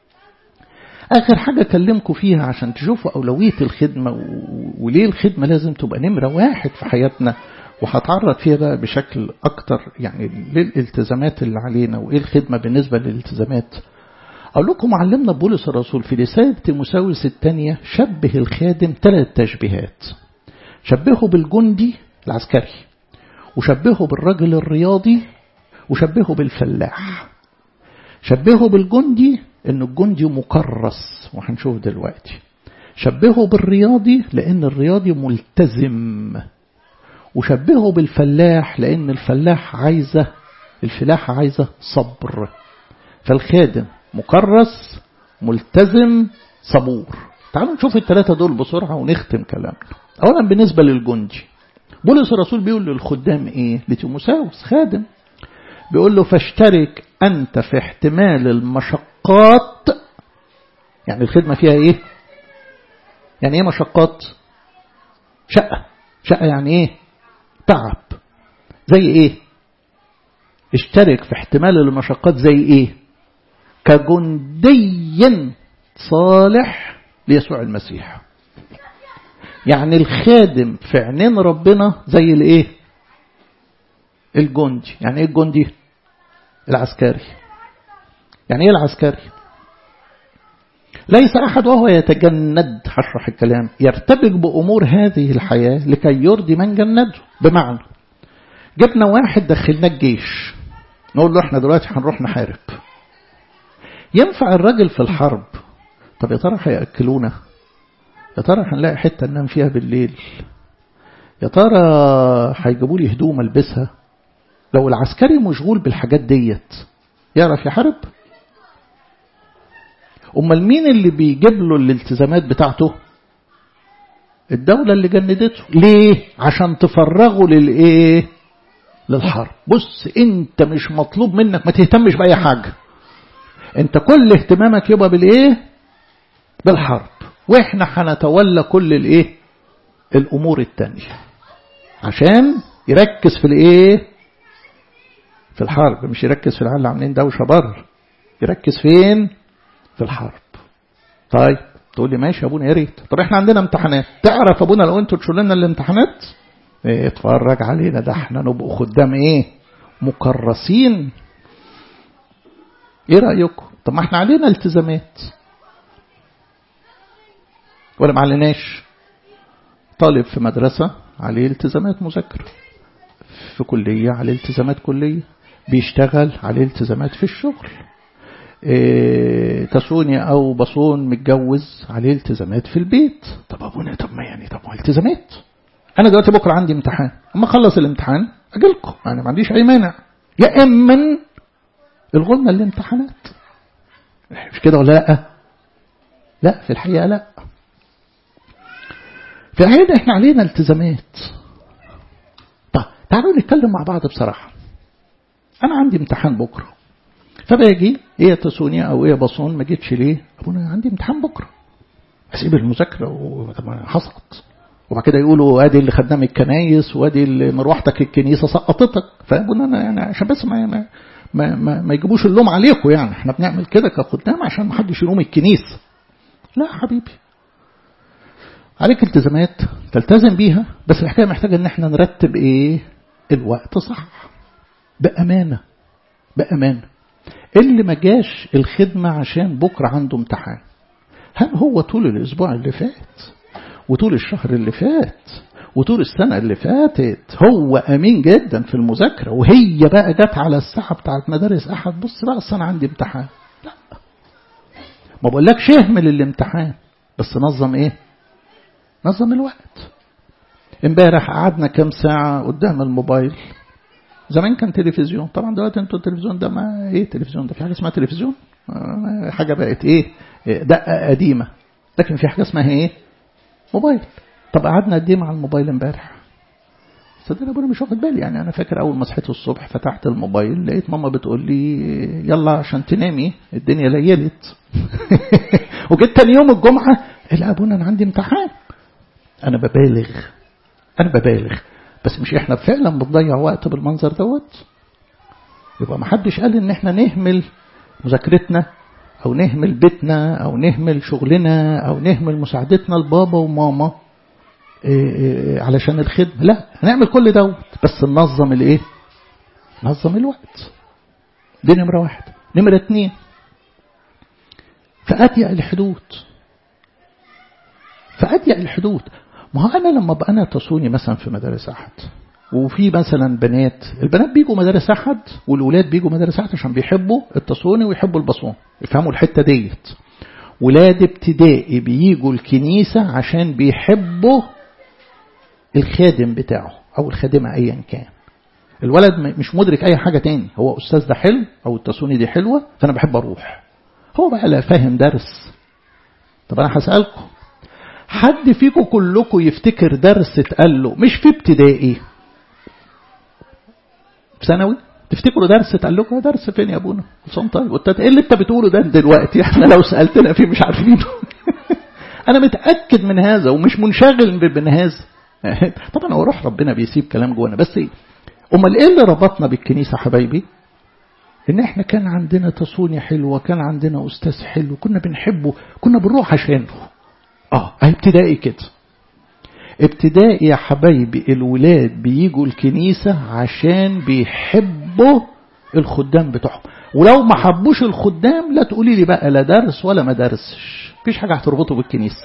آخر حاجة أكلمكم فيها عشان تشوفوا أولوية الخدمة وليه الخدمة لازم تبقى نمرة واحد في حياتنا وهتعرض فيها بقى بشكل أكتر يعني للالتزامات اللي علينا وإيه الخدمة بالنسبة للالتزامات أقول لكم علمنا بولس الرسول في رسالة تيموساوس الثانية شبه الخادم ثلاث تشبيهات شبهه بالجندي العسكري وشبهه بالرجل الرياضي وشبهه بالفلاح شبهه بالجندي ان الجندي مكرس وهنشوف دلوقتي شبهه بالرياضي لان الرياضي ملتزم وشبهه بالفلاح لان الفلاح عايزه الفلاحة عايزة صبر فالخادم مكرس ملتزم صبور تعالوا نشوف الثلاثة دول بسرعة ونختم كلامنا أولا بالنسبة للجندي بولس الرسول بيقول للخدام إيه لتيموساوس خادم بيقول له فاشترك أنت في احتمال المشقات يعني الخدمة فيها إيه يعني إيه مشقات شقة شقة يعني إيه تعب زي إيه اشترك في احتمال المشقات زي إيه كجندي صالح ليسوع المسيح يعني الخادم في عينين ربنا زي الايه الجندي يعني ايه الجندي العسكري يعني ايه العسكري ليس أحد وهو يتجند هشرح الكلام يرتبك بأمور هذه الحياة لكي يرضي من جنده بمعنى جبنا واحد دخلناه الجيش نقول له احنا دلوقتي هنروح نحارب ينفع الراجل في الحرب طب يا ترى هيأكلونا يا ترى هنلاقي حتة ننام فيها بالليل يا ترى هيجيبوا لي هدوم البسها لو العسكري مشغول بالحاجات ديت يعرف يحارب امال مين اللي بيجيب له الالتزامات بتاعته الدولة اللي جندته ليه عشان تفرغه للايه للحرب بص انت مش مطلوب منك ما تهتمش بأي حاجة انت كل اهتمامك يبقى بالايه بالحرب واحنا هنتولى كل الايه الامور التانية عشان يركز في الايه في الحرب مش يركز في العيال عاملين دوشه بره يركز فين في الحرب طيب تقول لي ماشي يا ابونا يا ريت طب احنا عندنا امتحانات تعرف ابونا لو انتوا تشيلوا لنا الامتحانات ايه اتفرج علينا ده احنا نبقوا خدام ايه مكرسين ايه رايكم طب ما احنا علينا التزامات ولا ما عليناش طالب في مدرسة عليه التزامات مذاكرة في كلية عليه التزامات كلية بيشتغل عليه التزامات في الشغل إيه تسوني أو بصون متجوز عليه التزامات في البيت طب أبونا طب ما يعني طب ما التزامات أنا دلوقتي بكرة عندي امتحان أما أخلص الامتحان أجيلكم أنا ما عنديش أي مانع يا إما الغلنا الامتحانات مش كده ولا لا لا في الحقيقة لا في الحقيقة احنا علينا التزامات طب تعالوا نتكلم مع بعض بصراحة أنا عندي امتحان بكرة فباجي ايه يا تسونيا او ايه يا بصون ما جيتش ليه ابونا عندي امتحان بكره اسيب المذاكره وحصلت وبعد كده يقولوا ادي اللي خدناه من الكنايس وادي اللي مروحتك الكنيسه سقطتك فابونا انا يعني عشان بس ما ما ما, ما, ما يجيبوش اللوم عليكم يعني احنا بنعمل كده كخدام عشان ما حدش يلوم الكنيسه لا حبيبي عليك التزامات تلتزم بيها بس الحكايه محتاجه ان احنا نرتب ايه الوقت صح بامانه بامانه اللي ما جاش الخدمة عشان بكرة عنده امتحان هل هو طول الأسبوع اللي فات وطول الشهر اللي فات وطول السنة اللي فاتت هو أمين جدا في المذاكرة وهي بقى جت على الساعة بتاعت مدارس أحد بص بقى أصل أنا عندي امتحان لا ما بقولكش اهمل الامتحان بس نظم ايه نظم الوقت امبارح قعدنا كام ساعة قدام الموبايل زمان كان تلفزيون طبعا دلوقتي انتوا التلفزيون ده ما ايه تلفزيون ده في حاجه اسمها تلفزيون حاجه بقت ايه دقه قديمه لكن في حاجه اسمها ايه موبايل طب قعدنا قد ايه مع الموبايل امبارح صدقني ابونا مش واخد بالي يعني انا فاكر اول ما صحيت الصبح فتحت الموبايل لقيت ماما بتقول لي يلا عشان تنامي الدنيا ليلت وجيت تاني يوم الجمعه لا ابونا انا عندي امتحان انا ببالغ انا ببالغ بس مش احنا فعلا بنضيع وقت بالمنظر دوت يبقى ما حدش قال ان احنا نهمل مذاكرتنا او نهمل بيتنا او نهمل شغلنا او نهمل مساعدتنا لبابا وماما إيه إيه علشان الخدمة لا هنعمل كل دوت بس ننظم الايه ننظم الوقت دي نمرة واحد نمرة اتنين فأضيق الحدود فأضيق الحدود ما هو أنا لما أبقى أنا تصوني مثلا في مدارس أحد وفي مثلا بنات البنات بيجوا مدارس أحد والولاد بيجوا مدارس أحد عشان بيحبوا التصوني ويحبوا البصون يفهموا الحتة ديت ولاد ابتدائي بيجوا الكنيسة عشان بيحبوا الخادم بتاعه أو الخادمة أيا كان الولد مش مدرك أي حاجة تاني هو أستاذ ده حلو أو التصوني دي حلوة فأنا بحب أروح هو بقى لا فاهم درس طب أنا هسألكم حد فيكم كلكم يفتكر درس اتقال له مش في ابتدائي في ثانوي تفتكروا درس اتقال لكم درس فين يا ابونا حسام طيب ايه اللي انت بتقوله ده دلوقتي احنا لو سالتنا فيه مش عارفينه انا متاكد من هذا ومش منشغل من هذا طبعا هو روح ربنا بيسيب كلام جوانا بس ايه امال ايه اللي ربطنا بالكنيسه حبايبي ان احنا كان عندنا تصوني حلوه كان عندنا استاذ حلو كنا بنحبه كنا بنروح عشانه اه ابتدائي كده ابتدائي يا حبايبي الولاد بيجوا الكنيسة عشان بيحبوا الخدام بتوعهم ولو ما حبوش الخدام لا تقولي لي بقى لا درس ولا ما درسش مفيش حاجة هتربطه بالكنيسة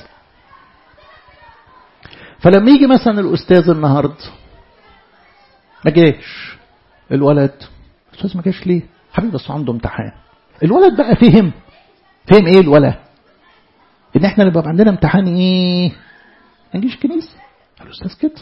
فلما يجي مثلا الأستاذ النهاردة ما جاش الولد الأستاذ ما جاش ليه حبيبي بس عنده امتحان الولد بقى فهم فهم ايه الولد ان احنا نبقى عندنا امتحان ايه ما نجيش الكنيسه الاستاذ كده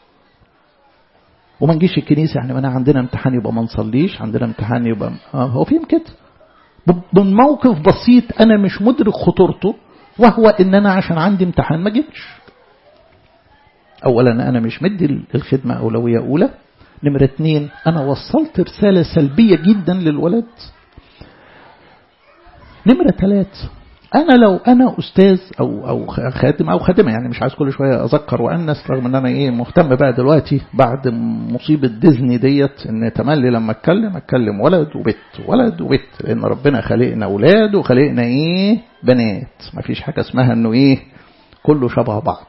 وما نجيش الكنيسه يعني انا عندنا امتحان يبقى ما نصليش عندنا امتحان يبقى آه هو فيهم كده من موقف بسيط انا مش مدرك خطورته وهو ان انا عشان عندي امتحان ما جيتش اولا انا مش مدي الخدمه اولويه اولى نمره اتنين انا وصلت رساله سلبيه جدا للولد نمره ثلاثه أنا لو أنا أستاذ أو أو خادم أو خادمة يعني مش عايز كل شوية أذكر وأنس رغم إن أنا إيه مهتم بقى دلوقتي بعد مصيبة ديزني ديت إن تملي لما أتكلم أتكلم ولد وبت ولد وبت لأن ربنا خلقنا أولاد وخلقنا إيه بنات مفيش حاجة اسمها إنه إيه كله شبه بعض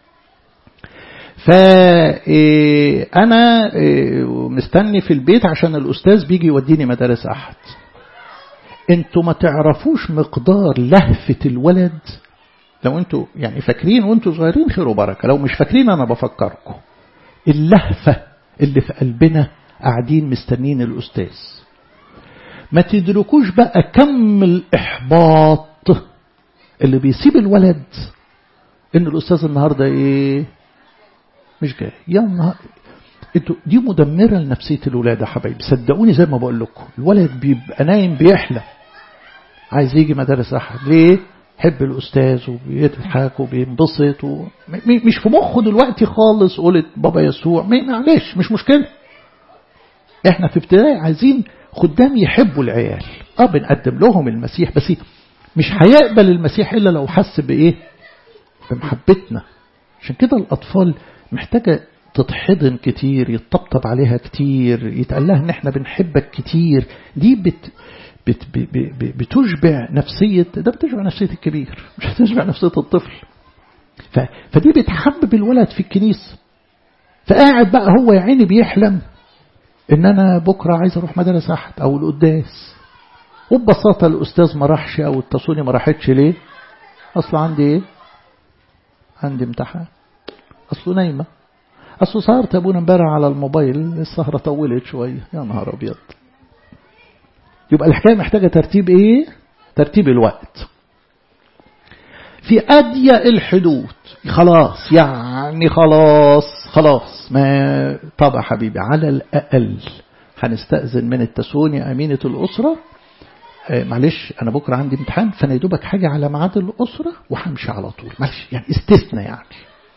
فأنا مستني في البيت عشان الأستاذ بيجي يوديني مدارس أحد انتوا ما تعرفوش مقدار لهفة الولد لو انتوا يعني فاكرين وانتوا صغيرين خير وبركة لو مش فاكرين انا بفكركم اللهفة اللي في قلبنا قاعدين مستنين الأستاذ ما تدركوش بقى كم الإحباط اللي بيسيب الولد ان الأستاذ النهاردة ايه مش جاي يا نهار انتوا دي مدمرة لنفسية الولاد يا حبايبي صدقوني زي ما بقول لكم الولد بيبقى نايم بيحلم عايز يجي مدارس أحد ليه؟ حب الأستاذ وبيضحك وبينبسط و... مش في مخه دلوقتي خالص قولت بابا يسوع معلش مش مشكلة احنا في ابتدائي عايزين خدام يحبوا العيال اه بنقدم لهم المسيح بس مش هيقبل المسيح إلا لو حس بإيه بمحبتنا عشان كده الأطفال محتاجة تتحضن كتير يتطبطب عليها كتير يتقال لها ان احنا بنحبك كتير دي بت بت بتشبع نفسية ده بتشبع نفسية الكبير مش هتشبع نفسية الطفل ف فدي بتحبب الولد في الكنيسة فقاعد بقى هو يا عيني بيحلم ان انا بكرة عايز اروح مدرسة احد او القداس وببساطة الاستاذ ما راحش او التصوني ما راحتش ليه اصل عندي ايه عندي امتحان اصله نايمه أصل سهرت أبونا امبارح على الموبايل السهرة طولت شوية يا نهار أبيض يبقى الحكاية محتاجة ترتيب إيه؟ ترتيب الوقت في أضيق الحدود خلاص يعني خلاص خلاص ما طب يا حبيبي على الأقل هنستأذن من التسوني أمينة الأسرة آه معلش أنا بكرة عندي امتحان فأنا يدوبك حاجة على ميعاد الأسرة وهمشي على طول معلش يعني استثنى يعني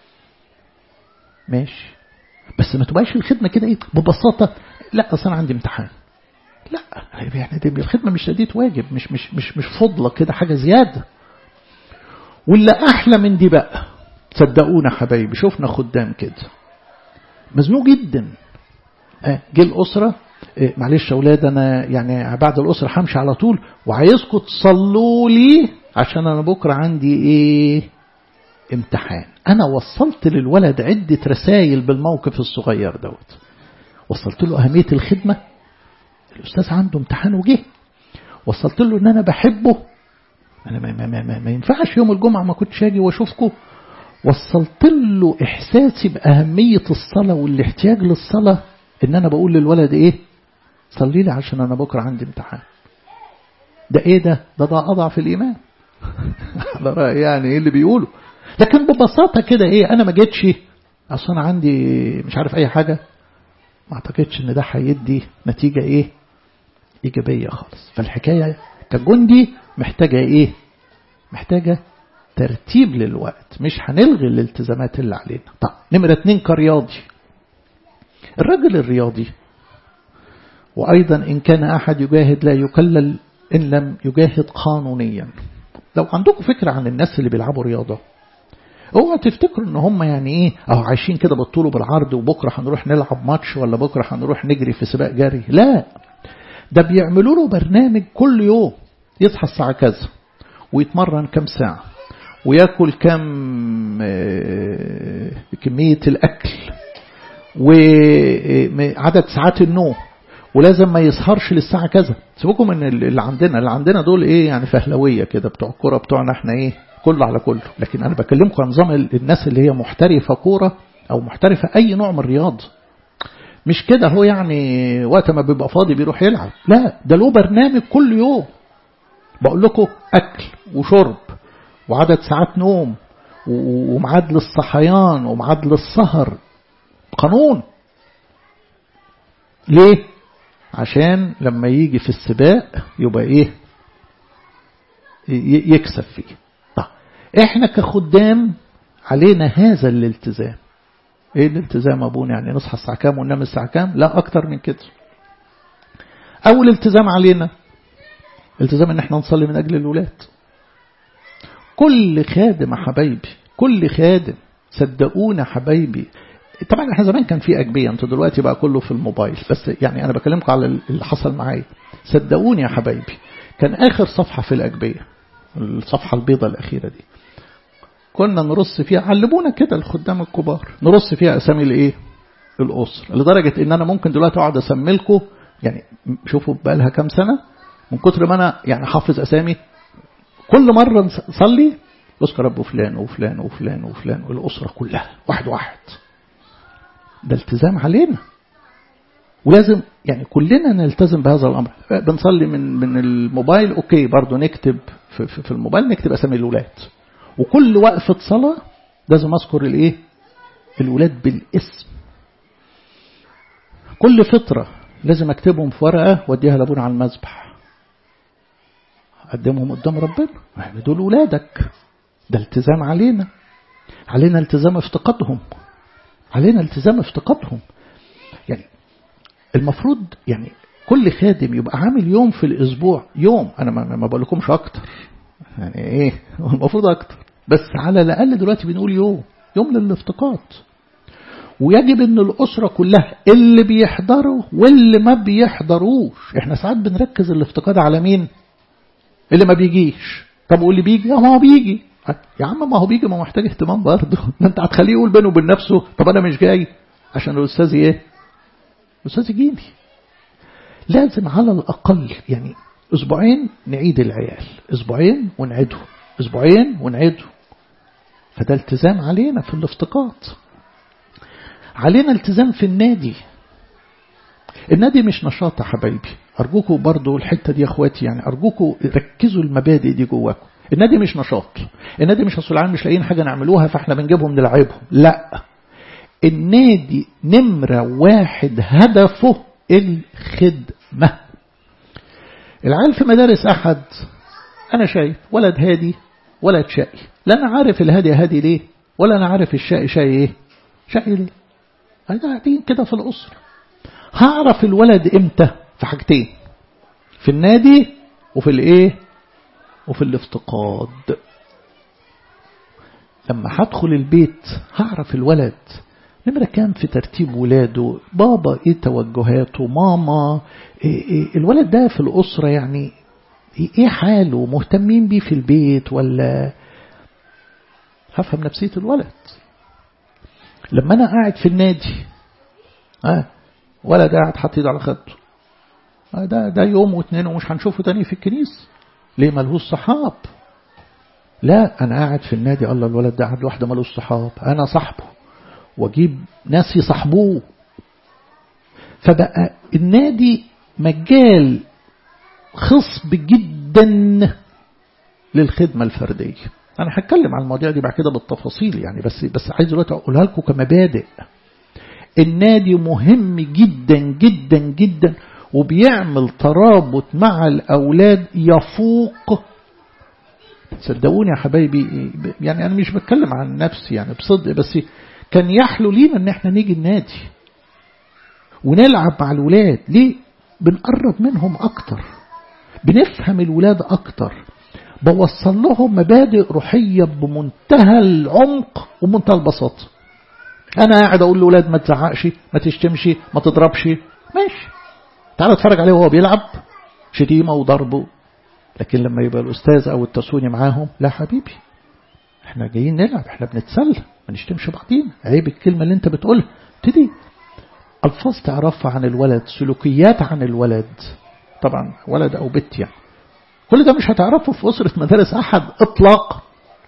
ماشي بس ما تبقاش الخدمة كده ايه ببساطة لا اصل انا عندي امتحان لا يعني دي الخدمة مش شديد واجب مش مش مش مش فضلة كده حاجة زيادة ولا احلى من دي بقى صدقونا حبايبي شفنا خدام كده مزنوق جدا آه جه الأسرة آه معلش يا أولاد أنا يعني بعد الأسرة همشي على طول وعايزكم تصلوا لي عشان أنا بكرة عندي إيه امتحان أنا وصلت للولد عدة رسائل بالموقف الصغير دوت وصلت له أهمية الخدمة الأستاذ عنده امتحان وجه وصلت له أن أنا بحبه أنا ما, ما, ما, ما ينفعش يوم الجمعة ما كنتش أجي وأشوفكم وصلت له إحساسي بأهمية الصلاة والاحتياج للصلاة إن أنا بقول للولد إيه صلي لي عشان أنا بكرة عندي امتحان ده إيه ده ده ده أضعف الإيمان على رأي يعني إيه اللي بيقوله لكن ببساطة كده إيه أنا ما جيتش أصل أنا عندي مش عارف أي حاجة ما أعتقدش إن ده هيدي نتيجة إيه إيجابية خالص فالحكاية كجندي محتاجة إيه محتاجة ترتيب للوقت مش هنلغي الالتزامات اللي علينا طب نمرة اتنين كرياضي الرجل الرياضي وأيضا إن كان أحد يجاهد لا يكلل إن لم يجاهد قانونيا لو عندكم فكرة عن الناس اللي بيلعبوا رياضة اوعوا تفتكروا ان هم يعني ايه اهو عايشين كده بالطول وبالعرض وبكره هنروح نلعب ماتش ولا بكره هنروح نجري في سباق جري لا ده بيعملوا له برنامج كل يوم يصحى الساعه كذا ويتمرن كام ساعه وياكل كام كميه الاكل وعدد ساعات النوم ولازم ما يسهرش للساعة كذا سيبكم من اللي عندنا اللي عندنا دول ايه يعني فهلوية كده بتوع الكورة بتوعنا احنا ايه كله على كله لكن انا بكلمكم عن نظام الناس اللي هي محترفة كورة او محترفة اي نوع من الرياض مش كده هو يعني وقت ما بيبقى فاضي بيروح يلعب لا ده له برنامج كل يوم بقول لكم اكل وشرب وعدد ساعات نوم ومعاد للصحيان ومعاد للسهر قانون ليه عشان لما يجي في السباق يبقى ايه يكسب فيه طيب احنا كخدام علينا هذا الالتزام ايه الالتزام ابونا يعني نصحى الساعه كام وننام الساعه كام لا اكتر من كده اول التزام علينا التزام ان احنا نصلي من اجل الولاد كل خادم يا حبايبي كل خادم صدقونا حبايبي طبعا احنا زمان كان في اجبيه انتوا دلوقتي بقى كله في الموبايل بس يعني انا بكلمكم على اللي حصل معايا صدقوني يا حبايبي كان اخر صفحه في الاجبيه الصفحه البيضاء الاخيره دي كنا نرص فيها علمونا كده الخدام الكبار نرص فيها اسامي الايه الاسر لدرجه ان انا ممكن دلوقتي اقعد اسمي لكم يعني شوفوا بقى لها كام سنه من كتر ما انا يعني حافظ اسامي كل مره نصلي اذكر رب فلان وفلان وفلان وفلان والاسره كلها واحد واحد ده التزام علينا ولازم يعني كلنا نلتزم بهذا الامر بنصلي من من الموبايل اوكي برضه نكتب في, في, في الموبايل نكتب اسامي الاولاد وكل وقفه صلاه لازم اذكر الايه الولاد بالاسم كل فطره لازم اكتبهم في ورقه واديها لابونا على المذبح اقدمهم قدام ربنا يعني دول ولادك ده التزام علينا علينا التزام افتقادهم علينا التزام افتقادهم يعني المفروض يعني كل خادم يبقى عامل يوم في الاسبوع يوم انا ما بقول لكمش اكتر يعني ايه المفروض اكتر بس على الاقل دلوقتي بنقول يوم يوم للافتقاد ويجب ان الاسره كلها اللي بيحضروا واللي ما بيحضروش احنا ساعات بنركز الافتقاد على مين اللي ما بيجيش طب واللي بيجي ما هو بيجي يا عم ما هو بيجي ما هو محتاج اهتمام برضه ما انت هتخليه يقول بينه وبين نفسه طب انا مش جاي عشان الاستاذ ايه الاستاذ يجيني لازم على الاقل يعني اسبوعين نعيد العيال اسبوعين ونعيدهم اسبوعين ونعيدهم فده التزام علينا في الافتقاد علينا التزام في النادي النادي مش نشاط يا حبايبي أرجوكوا برضو الحتة دي يا أخواتي يعني أرجوكوا ركزوا المبادئ دي جواكم النادي مش نشاط النادي مش أصل العالم مش لاقيين حاجة نعملوها فإحنا بنجيبهم نلعبهم لا النادي نمرة واحد هدفه الخدمة العيال في مدارس أحد أنا شايف ولد هادي ولد شقي لا أنا عارف الهادي هادي ليه ولا أنا عارف الشقي شقي إيه شقي ليه أنا قاعدين كده في الأسرة هعرف الولد إمتى في حاجتين في النادي وفي الإيه وفي الافتقاد لما هدخل البيت هعرف الولد نمرة كام في ترتيب ولاده بابا ايه توجهاته ماما إيه إيه الولد ده في الأسرة يعني ايه حاله مهتمين بيه في البيت ولا هفهم نفسية الولد لما انا قاعد في النادي اه ولد قاعد حاطط ايده على خده آه ده ده يوم واثنين ومش هنشوفه تاني في الكنيسة ليه ملهوش صحاب لا انا قاعد في النادي الله الولد ده قاعد لوحده ملوش صحاب انا صاحبه واجيب ناس يصاحبوه فبقى النادي مجال خصب جدا للخدمة الفردية أنا هتكلم عن المواضيع دي بعد كده بالتفاصيل يعني بس بس عايز دلوقتي أقولها لكم كمبادئ النادي مهم جدا جدا جدا وبيعمل ترابط مع الأولاد يفوق صدقوني يا حبايبي يعني أنا مش بتكلم عن نفسي يعني بصدق بس كان يحلو لينا ان احنا نيجي النادي ونلعب مع الولاد ليه بنقرب منهم اكتر بنفهم الولاد اكتر بوصل لهم مبادئ روحية بمنتهى العمق ومنتهى البساطة انا قاعد اقول للولاد ما تزعقش ما تشتمش ما تضربش ماشي تعال اتفرج عليه وهو بيلعب شتيمة وضربه لكن لما يبقى الاستاذ او التسوني معاهم لا حبيبي احنا جايين نلعب احنا بنتسلى ما نشتمش بعضينا عيب الكلمة اللي انت بتقولها تدي ألفاظ تعرفها عن الولد سلوكيات عن الولد طبعا ولد أو بنت يعني كل ده مش هتعرفه في أسرة مدارس أحد إطلاق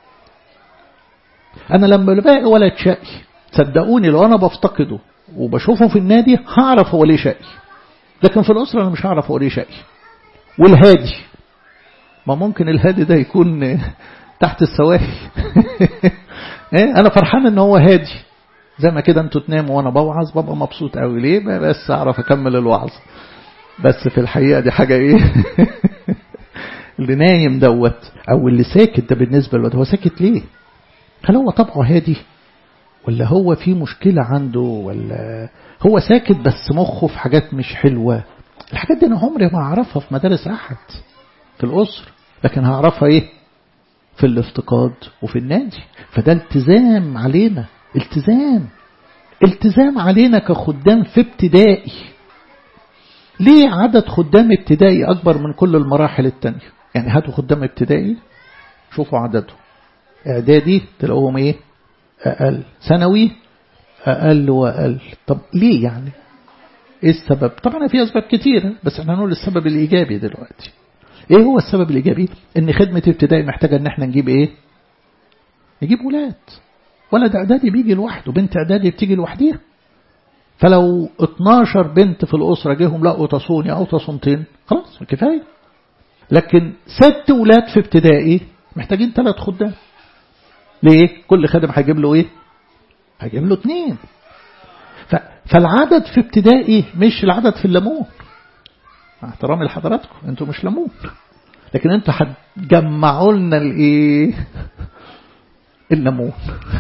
أنا لما بلاقي ولد شقي صدقوني لو أنا بفتقده وبشوفه في النادي هعرف هو ليه شقي لكن في الأسرة أنا مش هعرف هو ليه شقي والهادي ما ممكن الهادي ده يكون تحت السواهي ايه انا فرحان ان هو هادي زي ما كده انتوا تناموا وانا بوعظ ببقى مبسوط قوي ليه بس اعرف اكمل الوعظ بس في الحقيقه دي حاجه ايه اللي نايم دوت او اللي ساكت ده بالنسبه للواد هو ساكت ليه هل هو طبعه هادي ولا هو في مشكله عنده ولا هو ساكت بس مخه في حاجات مش حلوه الحاجات دي انا عمري ما اعرفها في مدارس احد في الاسر لكن هعرفها ايه في الافتقاد وفي النادي فده التزام علينا التزام التزام علينا كخدام في ابتدائي ليه عدد خدام ابتدائي أكبر من كل المراحل التانية يعني هاتوا خدام ابتدائي شوفوا عددهم إعدادي تلاقوهم إيه أقل ثانوي أقل وأقل طب ليه يعني إيه السبب طبعا في أسباب كتيرة بس احنا هنقول السبب الإيجابي دلوقتي إيه هو السبب الإيجابي إن خدمة ابتدائي محتاجة إن احنا نجيب إيه نجيب ولاد ولد إعدادي بيجي لوحده بنت إعدادي بتيجي لوحديها فلو 12 بنت في الأسرة جيهم لقوا تصوني أو تصونتين خلاص كفاية لكن ست ولاد في ابتدائي محتاجين ثلاث خدام ليه كل خادم هيجيب له ايه هيجيب له اثنين فالعدد في ابتدائي مش العدد في الليمون مع احترامي لحضراتكم انتوا مش ليمون لكن انتوا هتجمعوا لنا الايه الليمون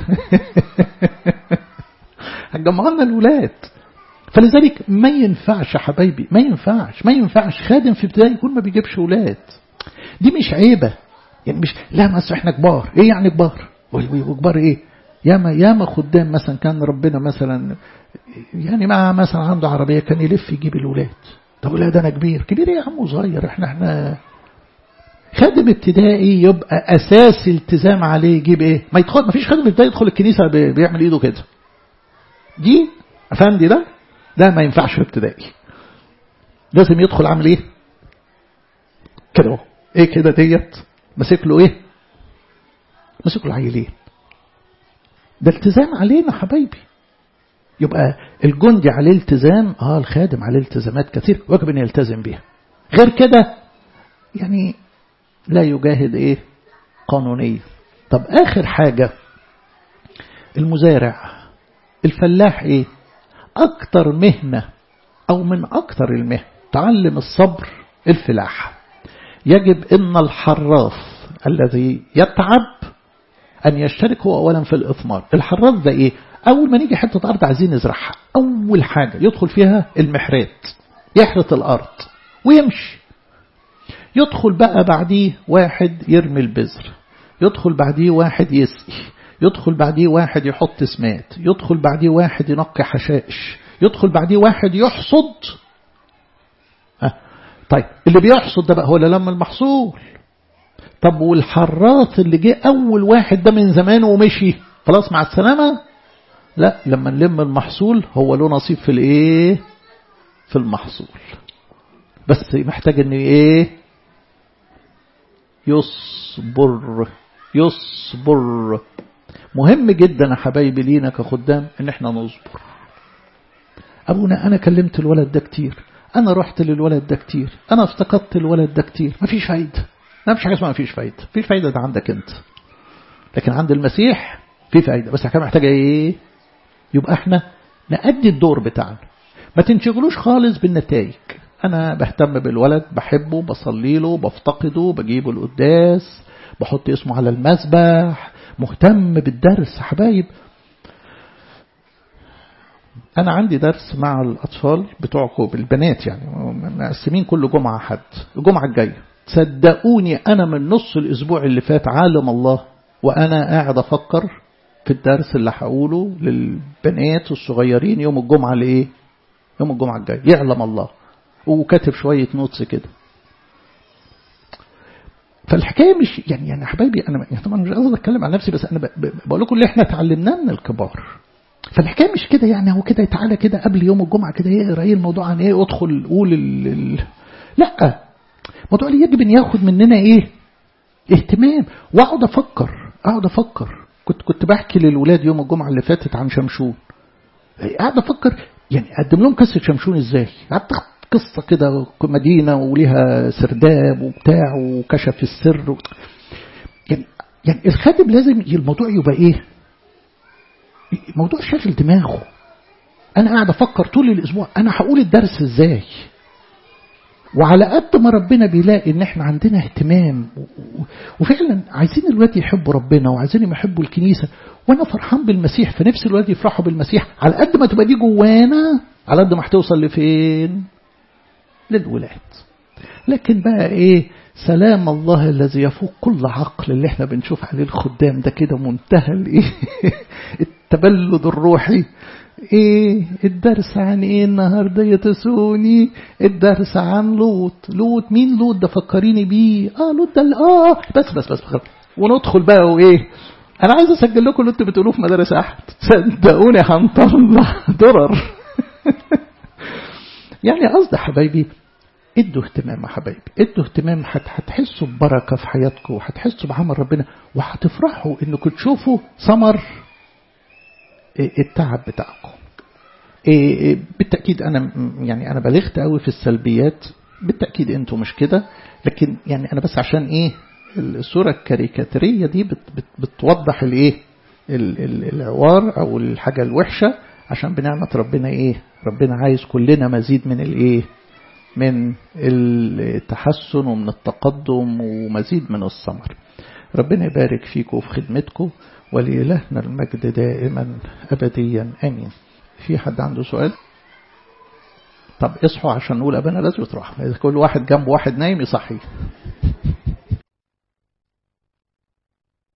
هتجمعوا لنا الولاد فلذلك ما ينفعش يا حبايبي ما ينفعش ما ينفعش خادم في ابتدائي يكون ما بيجيبش ولاد دي مش عيبة يعني مش لا بس احنا كبار ايه يعني كبار وكبار ايه ياما ياما خدام مثلا كان ربنا مثلا يعني مع مثلا عنده عربية كان يلف يجيب الولاد طب لا ده انا كبير كبير ايه يا عم صغير احنا احنا خادم ابتدائي يبقى اساس التزام عليه يجيب ايه ما يدخل ما فيش خادم ابتدائي يدخل الكنيسة بيعمل ايده كده دي افندي ده ده ما ينفعش في ابتدائي لازم يدخل عامل ايه كده اهو ايه كده ديت ماسك له ايه ماسك له عيلين ده التزام علينا حبايبي يبقى الجندي عليه التزام اه الخادم عليه التزامات كثير واجب ان يلتزم بيها غير كده يعني لا يجاهد ايه قانونيا طب اخر حاجة المزارع الفلاح ايه اكتر مهنة او من اكتر المهن تعلم الصبر الفلاحة يجب ان الحراث الذي يتعب أن يشترك هو أولا في الإثمار الحراث ده إيه أول ما نيجي حتة أرض عايزين نزرعها أول حاجة يدخل فيها المحرات يحرث الأرض ويمشي يدخل بقى بعديه واحد يرمي البذر يدخل بعديه واحد يسقي يدخل بعديه واحد يحط سمات يدخل بعديه واحد ينقي حشائش يدخل بعديه واحد يحصد أه. طيب اللي بيحصد ده بقى هو اللي لما المحصول طب والحراث اللي جه أول واحد ده من زمان ومشي خلاص مع السلامة لا لما نلم المحصول هو له نصيب في الايه في المحصول بس محتاج ان ايه يصبر يصبر مهم جدا يا حبايبي لينا كخدام ان احنا نصبر ابونا انا كلمت الولد ده كتير انا رحت للولد ده كتير انا افتقدت الولد ده كتير مفيش فايده لا مش حاجة اسمها مفيش فايدة مفيش فايدة ده عندك انت لكن عند المسيح في فايدة بس الحكاية محتاجة ايه يبقى احنا نأدي الدور بتاعنا ما تنشغلوش خالص بالنتائج انا بهتم بالولد بحبه بصلي له بفتقده بجيبه القداس بحط اسمه على المسبح مهتم بالدرس يا حبايب أنا عندي درس مع الأطفال بتوعكم بالبنات يعني مقسمين كل جمعة حد الجمعة الجاية صدقوني أنا من نص الأسبوع اللي فات عالم الله وأنا قاعد أفكر في الدرس اللي هقوله للبنات الصغيرين يوم الجمعة لإيه يوم الجمعة الجاي يعلم الله وكاتب شوية نوتس كده فالحكاية مش يعني يعني حبايبي أنا يعني طبعا مش قصدي أتكلم عن نفسي بس أنا بقول لكم اللي إحنا اتعلمناه من الكبار فالحكاية مش كده يعني هو كده تعالى كده قبل يوم الجمعة كده اقرا ايه الموضوع عن ايه ادخل قول ال... ال... لا الموضوع اللي يجب ان ياخد مننا ايه اهتمام واقعد افكر اقعد افكر كنت كنت بحكي للولاد يوم الجمعة اللي فاتت عن شمشون قاعد افكر يعني اقدم لهم قصة شمشون ازاي قعدت قصة كده مدينة وليها سرداب وبتاع وكشف السر و... يعني يعني الخادم لازم الموضوع يبقى ايه موضوع شاغل دماغه انا قاعد افكر طول الاسبوع انا هقول الدرس ازاي وعلى قد ما ربنا بيلاقي ان احنا عندنا اهتمام وفعلا عايزين الولاد يحبوا ربنا وعايزين يحبوا الكنيسه وانا فرحان بالمسيح فنفس الولاد يفرحوا بالمسيح على قد ما تبقى دي جوانا على قد ما هتوصل لفين للولاد لكن بقى ايه سلام الله الذي يفوق كل عقل اللي احنا بنشوف عليه الخدام ده كده منتهى الايه التبلد الروحي ايه الدرس عن ايه النهارده يا تسوني الدرس عن لوط لوط مين لوط ده فكريني بيه اه لوط ده اه بس بس بس, بس وندخل بقى وايه انا عايز اسجل لكم اللي انتوا بتقولوه في مدارس احد صدقوني هنطلع درر يعني قصدي حبايبي ادوا اهتمام يا حبايبي ادوا اهتمام هتحسوا ببركه في حياتكم وهتحسوا بعمل ربنا وهتفرحوا انكم تشوفوا ثمر التعب بتاعكم بالتاكيد انا يعني انا بلغت قوي في السلبيات بالتاكيد انتوا مش كده لكن يعني انا بس عشان ايه الصوره الكاريكاتيريه دي بت بت بتوضح الايه العوار او الحاجه الوحشه عشان بنعمه ربنا ايه ربنا عايز كلنا مزيد من الايه من التحسن ومن التقدم ومزيد من الثمر ربنا يبارك فيكم وفي خدمتكم ولإلهنا المجد دائما أبديا آمين في حد عنده سؤال طب اصحوا عشان نقول أبانا لازم يطرح كل واحد جنب واحد نايم يصحي